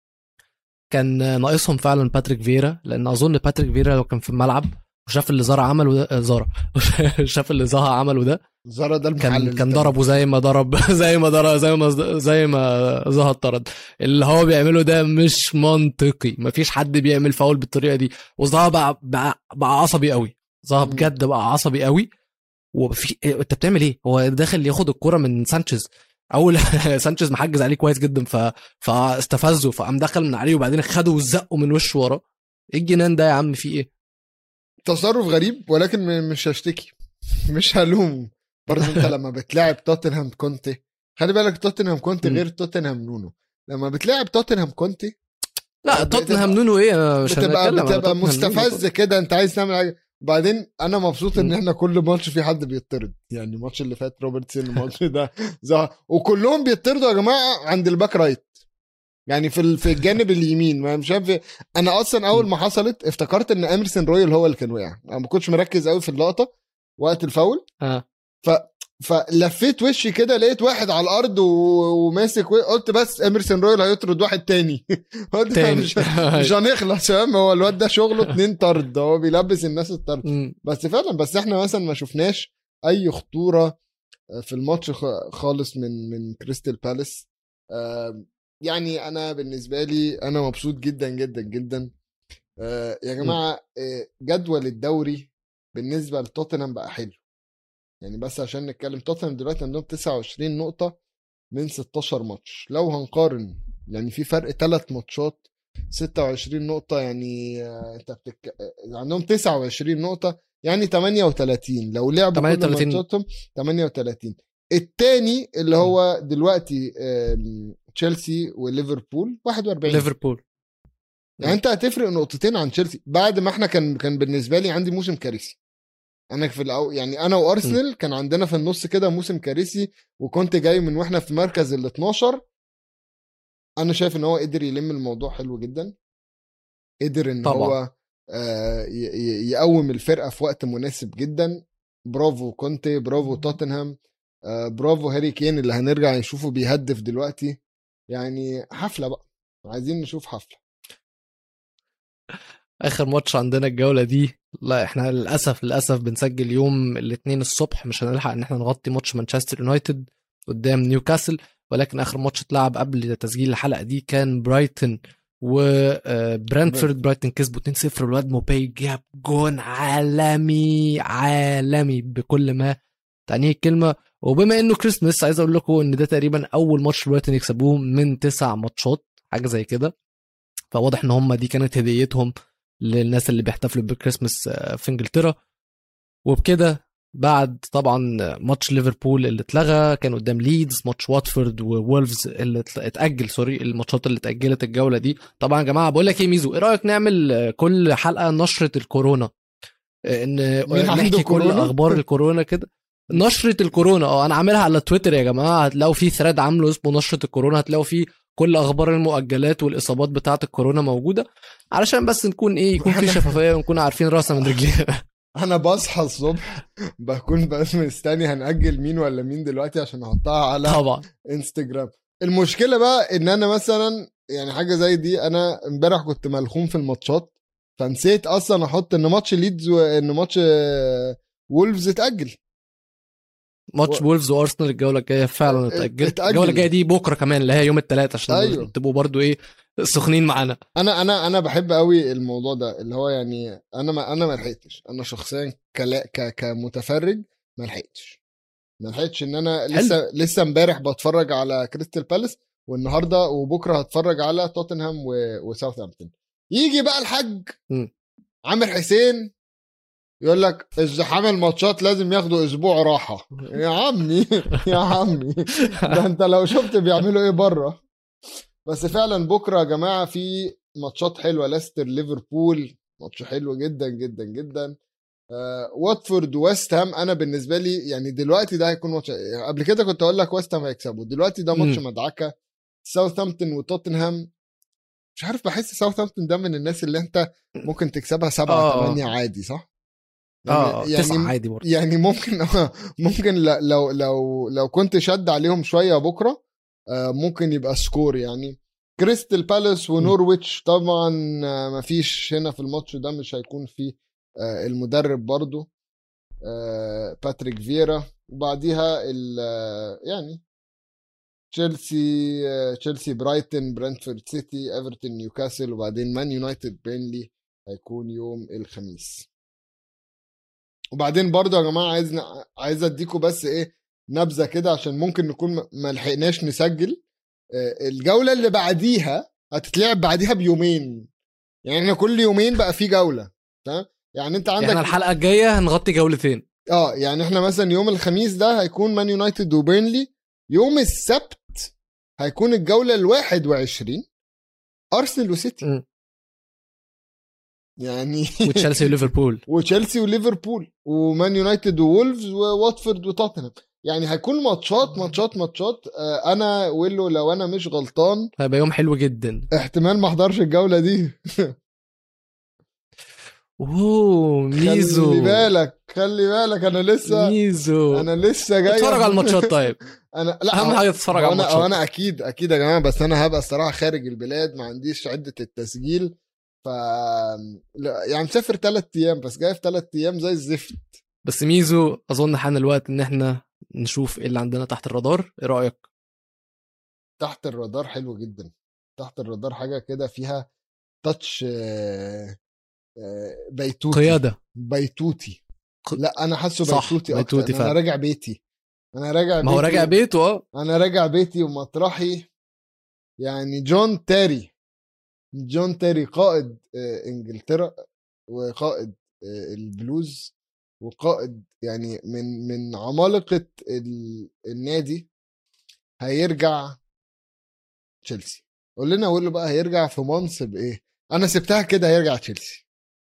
كان ناقصهم فعلا باتريك فيرا لان اظن باتريك فيرا لو كان في الملعب وشاف اللي زارا عمله ده آه، زارا شاف اللي زها عمله ده زارا ده كان المحلل كان ده. ضربه زي ما ضرب زي ما ضرب زي ما زي ما زها اتطرد اللي هو بيعمله ده مش منطقي مفيش حد بيعمل فاول بالطريقه دي وزها بقى بقى, بقى عصبي قوي زها مم. بجد بقى عصبي قوي وفي إيه، انت بتعمل ايه هو داخل ياخد الكرة من سانشيز اول سانشيز محجز عليه كويس جدا ف... فاستفزه فقام دخل من عليه وبعدين خده وزقه من وشه ورا ايه الجنان ده يا عم في ايه تصرف غريب ولكن م- مش هشتكي مش هلوم برضه انت لما بتلاعب توتنهام كونتي خلي بالك توتنهام كونتي مم. غير توتنهام نونو لما بتلاعب توتنهام كونتي لا بتبقى- توتنهام نونو ايه أنا مش بتبقى هنتكلم على بتبقى توتنهام نونو. مستفز كده انت عايز تعمل حاجه بعدين انا مبسوط ان م. احنا كل ماتش في حد بيطرد يعني الماتش اللي فات روبرتسون الماتش ده زه... وكلهم بيطردوا يا جماعه عند الباك رايت يعني في ال- في الجانب اليمين ما مش عارف انا اصلا اول ما حصلت افتكرت ان اميرسون رويال هو اللي كان وقع انا ما كنتش مركز قوي في اللقطه وقت الفاول اه فلفيت وشي كده لقيت واحد على الارض و- وماسك و- قلت بس اميرسون رويال هيطرد واحد تاني قلت تاني مش مش هنخلص فاهم هو الواد ده شغله اتنين طرد هو بيلبس الناس الطرد م. بس فعلا بس احنا مثلا ما شفناش اي خطوره في الماتش خ- خالص من من كريستال بالاس آم، يعني انا بالنسبه لي انا مبسوط جدا جدا جدا آه، يا جماعه آه، جدول الدوري بالنسبه لتوتنهام بقى حلو يعني بس عشان نتكلم توتنهام دلوقتي عندهم 29 نقطه من 16 ماتش لو هنقارن يعني في فرق ثلاث ماتشات 26 نقطة يعني آه، انت بتك... آه، عندهم 29 نقطة يعني 38 لو لعبوا 38. كل ماتشاتهم 38 التاني اللي هو دلوقتي آم، تشيلسي وليفربول 41 ليفربول يعني انت هتفرق نقطتين عن تشيلسي بعد ما احنا كان كان بالنسبه لي عندي موسم كارثي انا في الأو... يعني انا وارسنال كان عندنا في النص كده موسم كارثي وكنت جاي من واحنا في مركز ال 12 انا شايف ان هو قدر يلم الموضوع حلو جدا قدر ان طبعا. هو آه، ي- ي- يقوم الفرقه في وقت مناسب جدا برافو كونتي برافو توتنهام آه، برافو هاري كين اللي هنرجع نشوفه بيهدف دلوقتي يعني حفله بقى عايزين نشوف حفله اخر ماتش عندنا الجوله دي لا احنا للاسف للاسف بنسجل يوم الاثنين الصبح مش هنلحق ان احنا نغطي ماتش مانشستر يونايتد قدام نيوكاسل ولكن اخر ماتش اتلعب قبل تسجيل الحلقه دي كان برايتون وبرانتفورد برايتون كسبوا 2-0 والواد موباي جاب جون عالمي عالمي بكل ما تعنيه الكلمه وبما انه كريسمس عايز اقول لكم ان ده تقريبا اول ماتش برايتون يكسبوه من تسع ماتشات حاجه زي كده فواضح ان هم دي كانت هديتهم للناس اللي بيحتفلوا بالكريسماس آه، في انجلترا وبكده بعد طبعا ماتش ليفربول اللي اتلغى كان قدام ليدز ماتش واتفورد وولفز اللي اتل- اتاجل سوري الماتشات اللي اتاجلت الجوله دي طبعا يا جماعه بقول لك ايه ميزو ايه رايك نعمل آه، كل حلقه نشره الكورونا آه، ان مين آه، عنده نحكي كل كورونا؟ اخبار الكورونا كده نشره الكورونا اه انا عاملها على تويتر يا جماعه هتلاقوا في ثريد عامله اسمه نشره الكورونا هتلاقوا فيه كل اخبار المؤجلات والاصابات بتاعه الكورونا موجوده علشان بس نكون ايه يكون في وإحنا- شفافيه ونكون عارفين راسنا من رجلينا انا بصحى الصبح بكون بس مستني هنأجل مين ولا مين دلوقتي عشان احطها على طبعا انستجرام المشكله بقى ان انا مثلا يعني حاجه زي دي انا امبارح كنت ملخوم في الماتشات فنسيت اصلا احط ان ماتش ليدز وان ماتش آه، وولفز اتاجل ماتش و- وولفز وارسنال الجوله الجايه فعلا ات- اتاجلت اتأجل. الجوله الجايه دي بكره كمان اللي هي يوم الثلاثاء عشان أيوة. تبقوا برضو ايه سخنين معانا انا انا انا بحب قوي الموضوع ده اللي هو يعني انا ما انا ما لحقتش انا شخصيا كلا ك كمتفرج ما لحقتش ما لحقتش ان انا لسه لسه امبارح بتفرج على كريستال بالاس والنهارده وبكره هتفرج على توتنهام و- وساوثهامبتون يجي بقى الحاج مم. عامر حسين يقول لك ازدحام الماتشات لازم ياخدوا اسبوع راحه يا عمي يا عمي ده انت لو شفت بيعملوا ايه بره بس فعلا بكره يا جماعه في ماتشات حلوه ليستر ليفربول ماتش حلو جدا جدا جدا آه واتفورد ويست هام انا بالنسبه لي يعني دلوقتي ده هيكون ماتش قبل كده كنت اقول لك ويست هام هيكسبوا دلوقتي ده ماتش مم. مدعكه ساوثهامبتون وتوتنهام مش عارف بحس ساوثهامبتون ده من الناس اللي انت ممكن تكسبها سبعة آه. ثمانية عادي صح؟ اه يعني تسعه عادي برضه يعني ممكن ممكن ل- لو لو لو كنت شد عليهم شويه بكره آه، ممكن يبقى سكور يعني كريستال بالاس ونورويتش طبعا آه، مفيش هنا في الماتش ده مش هيكون فيه آه، المدرب برضو آه، باتريك فيرا وبعديها ال- آه، يعني تشيلسي آه، تشيلسي برايتون برنتفورد سيتي ايفرتون نيوكاسل وبعدين مان يونايتد بينلي هيكون يوم الخميس وبعدين برضو يا جماعه عايز ن- عايز اديكم بس ايه نبذه كده عشان ممكن نكون ما- ما لحقناش نسجل آه، الجوله اللي بعديها هتتلعب بعديها بيومين يعني احنا كل يومين بقى في جوله تمام يعني انت عندك احنا الحلقه الجايه هنغطي جولتين اه يعني احنا مثلا يوم الخميس ده هيكون مان يونايتد وبيرنلي يوم السبت هيكون الجوله ال 21 ارسنال وسيتي مم. يعني وتشيلسي وليفربول وتشيلسي وليفربول ومان يونايتد وولفز وواتفورد وتوتنهام يعني هيكون ماتشات ماتشات ماتشات آه، انا ويلو لو انا مش غلطان هيبقى يوم حلو جدا احتمال ما احضرش الجوله دي اوه ميزو خلي بالك خلي بالك انا لسه ميزو انا لسه جاي اتفرج على الماتشات طيب انا لا اهم حاجه تتفرج على انا الماتشات انا اكيد اكيد يا جماعه بس انا هبقى الصراحه خارج البلاد ما عنديش عده التسجيل ف لا يعني مسافر ثلاث ايام بس جاي في ثلاث ايام زي الزفت بس ميزو اظن حان الوقت ان احنا نشوف ايه اللي عندنا تحت الرادار ايه رايك تحت الرادار حلو جدا تحت الرادار حاجه كده فيها تاتش آه، آه، بيتوتي قياده بيتوتي ق- لا انا حاسه صح، بيتوتي اكتر بيتوتي انا فعلا. راجع بيتي انا راجع ما هو راجع بيته اه انا راجع بيتي ومطرحي يعني جون تيري جون تيري قائد آه، انجلترا وقائد آه، البلوز وقائد يعني من من عمالقه ال- النادي هيرجع تشيلسي قول لنا قول له بقى هيرجع في منصب ايه انا سبتها كده هيرجع تشيلسي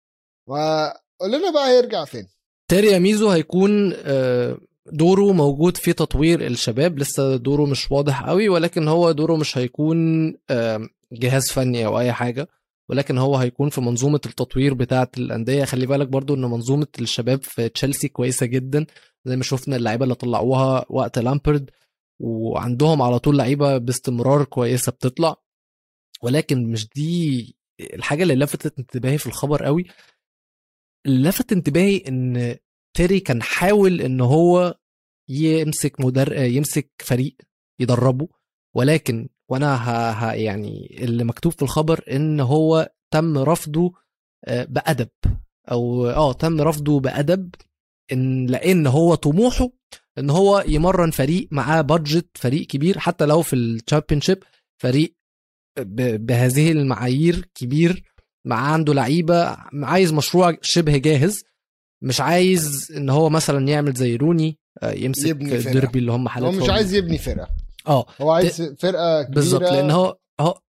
وقول لنا بقى هيرجع فين تيري يا ميزو هيكون آه، دوره موجود في تطوير الشباب لسه دوره مش واضح قوي ولكن هو دوره مش هيكون آه، جهاز فني او اي حاجه ولكن هو هيكون في منظومه التطوير بتاعه الانديه خلي بالك برضو ان منظومه الشباب في تشيلسي كويسه جدا زي ما شفنا اللعيبه اللي طلعوها وقت لامبرد وعندهم على طول لعيبه باستمرار كويسه بتطلع ولكن مش دي الحاجه اللي لفتت انتباهي في الخبر قوي اللي لفت انتباهي ان تيري كان حاول ان هو يمسك مدر... يمسك فريق يدربه ولكن وانا ه... ه... يعني اللي مكتوب في الخبر ان هو تم رفضه آه، بادب او اه تم رفضه بادب ان لان هو طموحه ان هو يمرن فريق معاه بادجت فريق كبير حتى لو في الشامبيونشيب فريق ب... بهذه المعايير كبير مع عنده لعيبه عايز مشروع شبه جاهز مش عايز ان هو مثلا يعمل زي روني آه، يمسك يبني فرقة. ديربي اللي هم هو حالتهم مش عايز يبني فرقه اه هو عايز فرقه كبيره بالظبط لان هو هو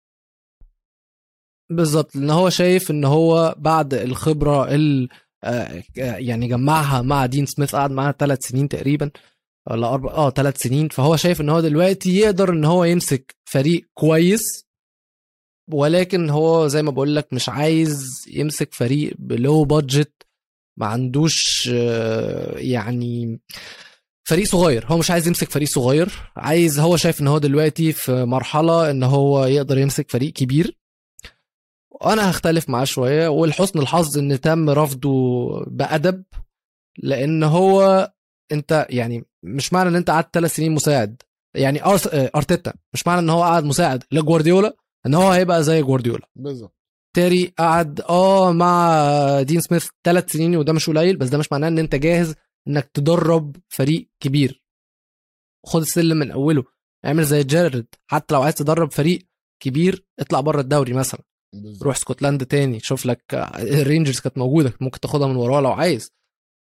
بالظبط لان هو شايف ان هو بعد الخبره ال آه، يعني جمعها مع دين سميث قعد معاها ثلاث سنين تقريبا ولا اربع اه ثلاث سنين فهو شايف ان هو دلوقتي يقدر ان هو يمسك فريق كويس ولكن هو زي ما بقول لك مش عايز يمسك فريق بلو بادجت ما عندوش آه، يعني فريق صغير هو مش عايز يمسك فريق صغير عايز هو شايف ان هو دلوقتي في مرحله ان هو يقدر يمسك فريق كبير وانا هختلف معاه شويه والحسن الحظ ان تم رفضه بادب لان هو انت يعني مش معنى ان انت قعدت ثلاث سنين مساعد يعني أرس... آه، ارتيتا مش معنى ان هو قعد مساعد لجوارديولا ان هو هيبقى زي جوارديولا بالظبط تيري قعد اه مع دين سميث ثلاث سنين وده مش قليل بس ده مش معناه ان انت جاهز انك تدرب فريق كبير خد السلم من اوله اعمل زي جيرارد حتى لو عايز تدرب فريق كبير اطلع بره الدوري مثلا بالظبط روح اسكتلندا تاني شوف لك آه، الرينجرز كانت موجوده ممكن تاخدها من وراها لو عايز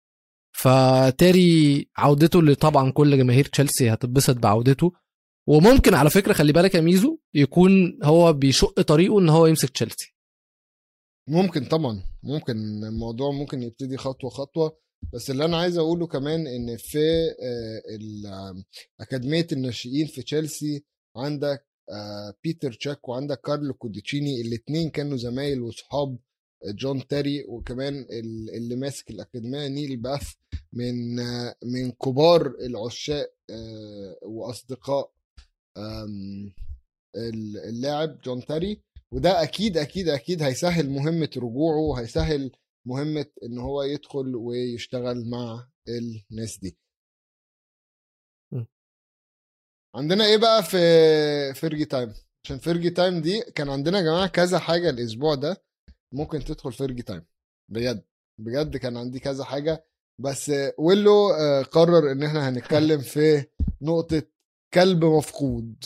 فتيري عودته اللي طبعا كل جماهير تشيلسي هتتبسط بعودته وممكن على فكره خلي بالك يا ميزو يكون هو بيشق طريقه ان هو يمسك تشيلسي ممكن طبعا ممكن الموضوع ممكن يبتدي خطوه خطوه بس اللي انا عايز اقوله كمان ان في آه، ال- آه، اكاديميه الناشئين في تشيلسي عندك آه، بيتر تشاك وعندك كارلو كوديتشيني الاثنين كانوا زمايل وصحاب جون تيري وكمان ال- اللي ماسك الاكاديميه نيل باث من آه، من كبار العشاق آه، واصدقاء آم، اللاعب جون تيري وده اكيد اكيد اكيد هيسهل مهمه رجوعه وهيسهل مهمه ان هو يدخل ويشتغل مع الناس دي م. عندنا ايه بقى في فيرجي تايم عشان فيرجي تايم دي كان عندنا يا جماعه كذا حاجه الاسبوع ده ممكن تدخل فيرجي تايم بجد بجد كان عندي كذا حاجه بس ويلو آه، قرر ان احنا هنتكلم في نقطه كلب مفقود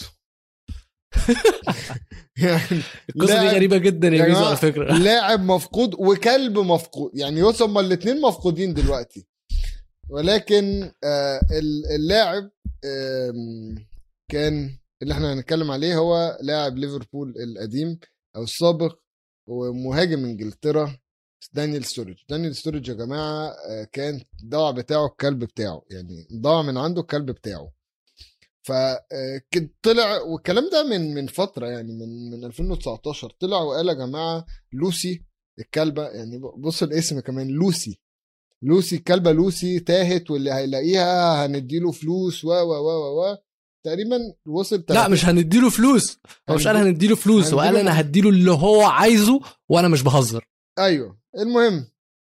يعني القصه دي لاعب- غريبه جدا يا يا ميزو جماعة، على فكره لاعب مفقود وكلب مفقود يعني يوصل هما الاثنين مفقودين دلوقتي ولكن آه، ال- اللاعب آم، كان اللي احنا هنتكلم عليه هو لاعب ليفربول القديم او السابق ومهاجم انجلترا دانيال ستورج دانيال ستورج يا جماعه آه، كان ضاع بتاعه الكلب بتاعه يعني ضاع من عنده الكلب بتاعه فكده طلع والكلام ده من من فتره يعني من من 2019 طلع وقال يا جماعه لوسي الكلبه يعني بص الاسم كمان لوسي لوسي الكلبه لوسي تاهت واللي هيلاقيها هنديله فلوس و و و و تقريبا وصل لا مش هنديله فلوس هو مش قال هنديله فلوس هو قال انا هديله اللي هو عايزه وانا مش بهزر ايوه المهم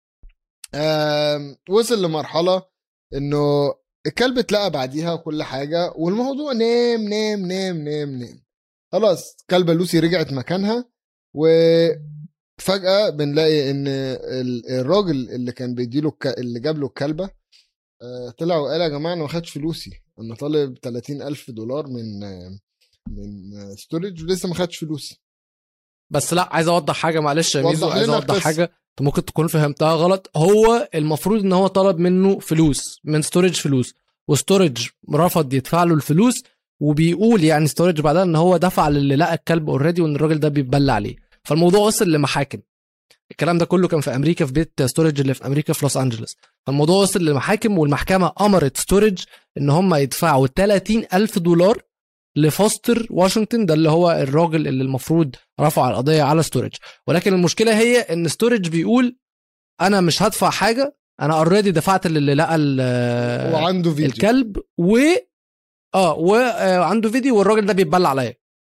وصل لمرحله انه الكلب اتلقى بعديها وكل حاجه والموضوع نام نام نام نام نام خلاص كلبه لوسي رجعت مكانها وفجاه بنلاقي ان الراجل اللي كان بيديله اللي جاب له الكلبه آه، طلع وقال يا جماعه انا ما خدتش فلوسي انا طالب 30 الف دولار من من ستورج ولسه ما خدتش فلوسي بس لا عايز اوضح حاجه معلش يا ميزو عايز اوضح حاجه انت ممكن تكون فهمتها غلط هو المفروض ان هو طلب منه فلوس من ستورج فلوس وستورج رفض يدفع له الفلوس وبيقول يعني ستورج بعدها ان هو دفع للي لقى الكلب اوريدي وان الراجل ده بيتبلى عليه فالموضوع وصل لمحاكم الكلام ده كله كان في امريكا في بيت ستورج اللي في امريكا في لوس انجلوس فالموضوع وصل للمحاكم والمحكمه امرت ستورج ان هم يدفعوا 30 الف دولار لفوستر واشنطن ده اللي هو الراجل اللي المفروض رفع القضيه على ستورج ولكن المشكله هي ان ستورج بيقول انا مش هدفع حاجه انا اوريدي دفعت للي لقى وعنده فيديو الكلب و اه وعنده فيديو والراجل ده بيتبلع عليا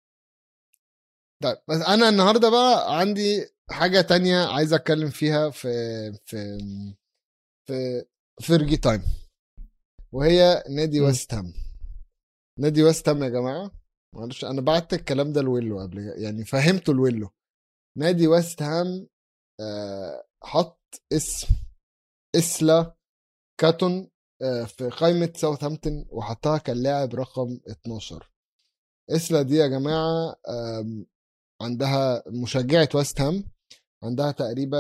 طيب بس انا النهارده بقى عندي حاجه تانية عايز اتكلم فيها في في في فيرجي تايم وهي نادي ويست هام نادي ويست هام يا جماعه معلش انا بعت الكلام ده لويلو قبل يعني فهمته لويلو نادي ويست هام آه حط اسم اسلا كاتون آه في قائمه ساوثهامبتون وحطها كلاعب رقم 12 اسلا دي يا جماعه عندها مشجعه ويست هام عندها تقريبا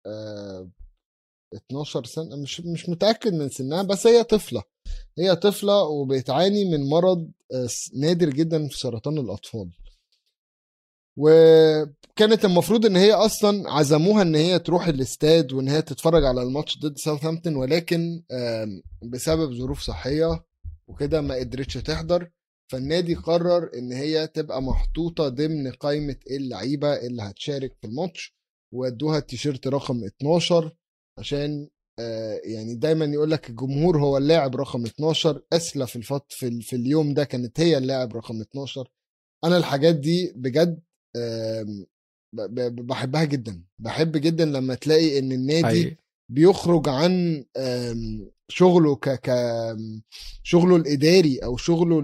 12 سنه مش مش متاكد من سنها بس هي طفله هي طفله وبتعاني من مرض نادر جدا في سرطان الاطفال وكانت المفروض ان هي اصلا عزموها ان هي تروح الاستاد وان هي تتفرج على الماتش ضد ساوثهامبتون ولكن بسبب ظروف صحيه وكده ما قدرتش تحضر فالنادي قرر ان هي تبقى محطوطه ضمن قائمه اللعيبه اللي هتشارك في الماتش وادوها التيشيرت رقم 12 عشان آه، يعني دايما يقول لك الجمهور هو اللاعب رقم 12 اسلا في الفط في, في اليوم ده كانت هي اللاعب رقم 12 انا الحاجات دي بجد بحبها جدا بحب جدا لما تلاقي ان النادي حقيقي. بيخرج عن شغله ك ك شغله الاداري او شغله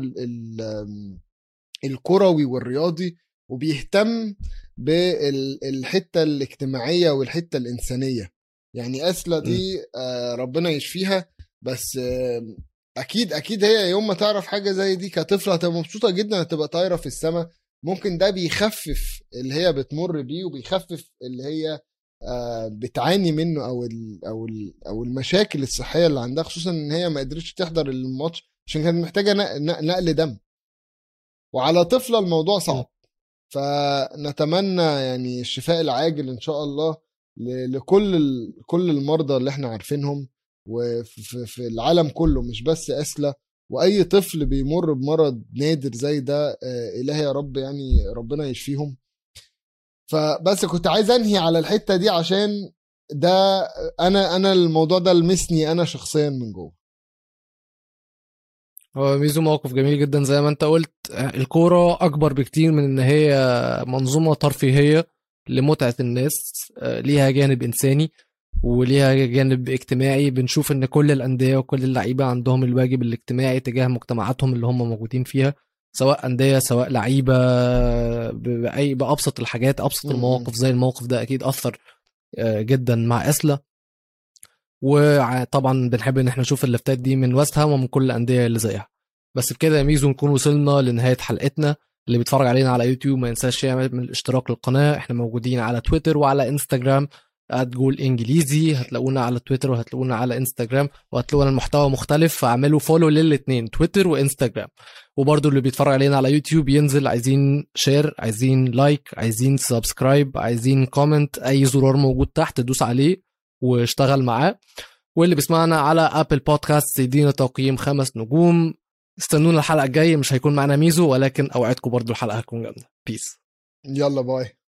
الكروي والرياضي وبيهتم بالحته الاجتماعيه والحته الانسانيه يعني اسلا دي آه ربنا يشفيها بس آه اكيد اكيد هي يوم ما تعرف حاجه زي دي كطفله هتبقى مبسوطه جدا هتبقى طايره في السماء ممكن ده بيخفف اللي هي بتمر بيه وبيخفف اللي هي آه بتعاني منه او ال او ال او المشاكل الصحيه اللي عندها خصوصا ان هي ما قدرتش تحضر الماتش عشان كانت محتاجه نقل دم وعلى طفله الموضوع صعب فنتمنى يعني الشفاء العاجل ان شاء الله لكل كل المرضى اللي احنا عارفينهم وفي العالم كله مش بس اسلا واي طفل بيمر بمرض نادر زي ده آه، الهي يا رب يعني ربنا يشفيهم فبس كنت عايز انهي على الحته دي عشان ده انا انا الموضوع ده لمسني انا شخصيا من جوه هو ميزو موقف جميل جدا زي ما انت قلت الكوره اكبر بكتير من ان هي منظومه ترفيهيه لمتعه الناس آه، ليها جانب انساني وليها جانب اجتماعي بنشوف ان كل الانديه وكل اللعيبه عندهم الواجب الاجتماعي تجاه مجتمعاتهم اللي هم موجودين فيها سواء انديه سواء لعيبه باي بابسط الحاجات ابسط المواقف زي الموقف ده اكيد اثر آه، جدا مع اسلا وطبعا بنحب ان احنا نشوف اللفتات دي من ويست هام ومن كل الانديه اللي زيها بس بكده يا ميزو نكون وصلنا لنهايه حلقتنا اللي بيتفرج علينا على يوتيوب ما ينساش يعمل الاشتراك للقناه احنا موجودين على تويتر وعلى انستجرام جول انجليزي هتلاقونا على تويتر وهتلاقونا على انستجرام وهتلاقونا المحتوى مختلف فاعملوا فولو للاثنين تويتر وانستجرام وبرضو اللي بيتفرج علينا على يوتيوب ينزل عايزين شير عايزين لايك عايزين سبسكرايب عايزين كومنت اي زرار موجود تحت دوس عليه واشتغل معاه واللي بيسمعنا على ابل بودكاست يدينا تقييم خمس نجوم استنونا الحلقه الجايه مش هيكون معانا ميزو ولكن اوعدكم برضو الحلقه هتكون جامده بيس يلا باي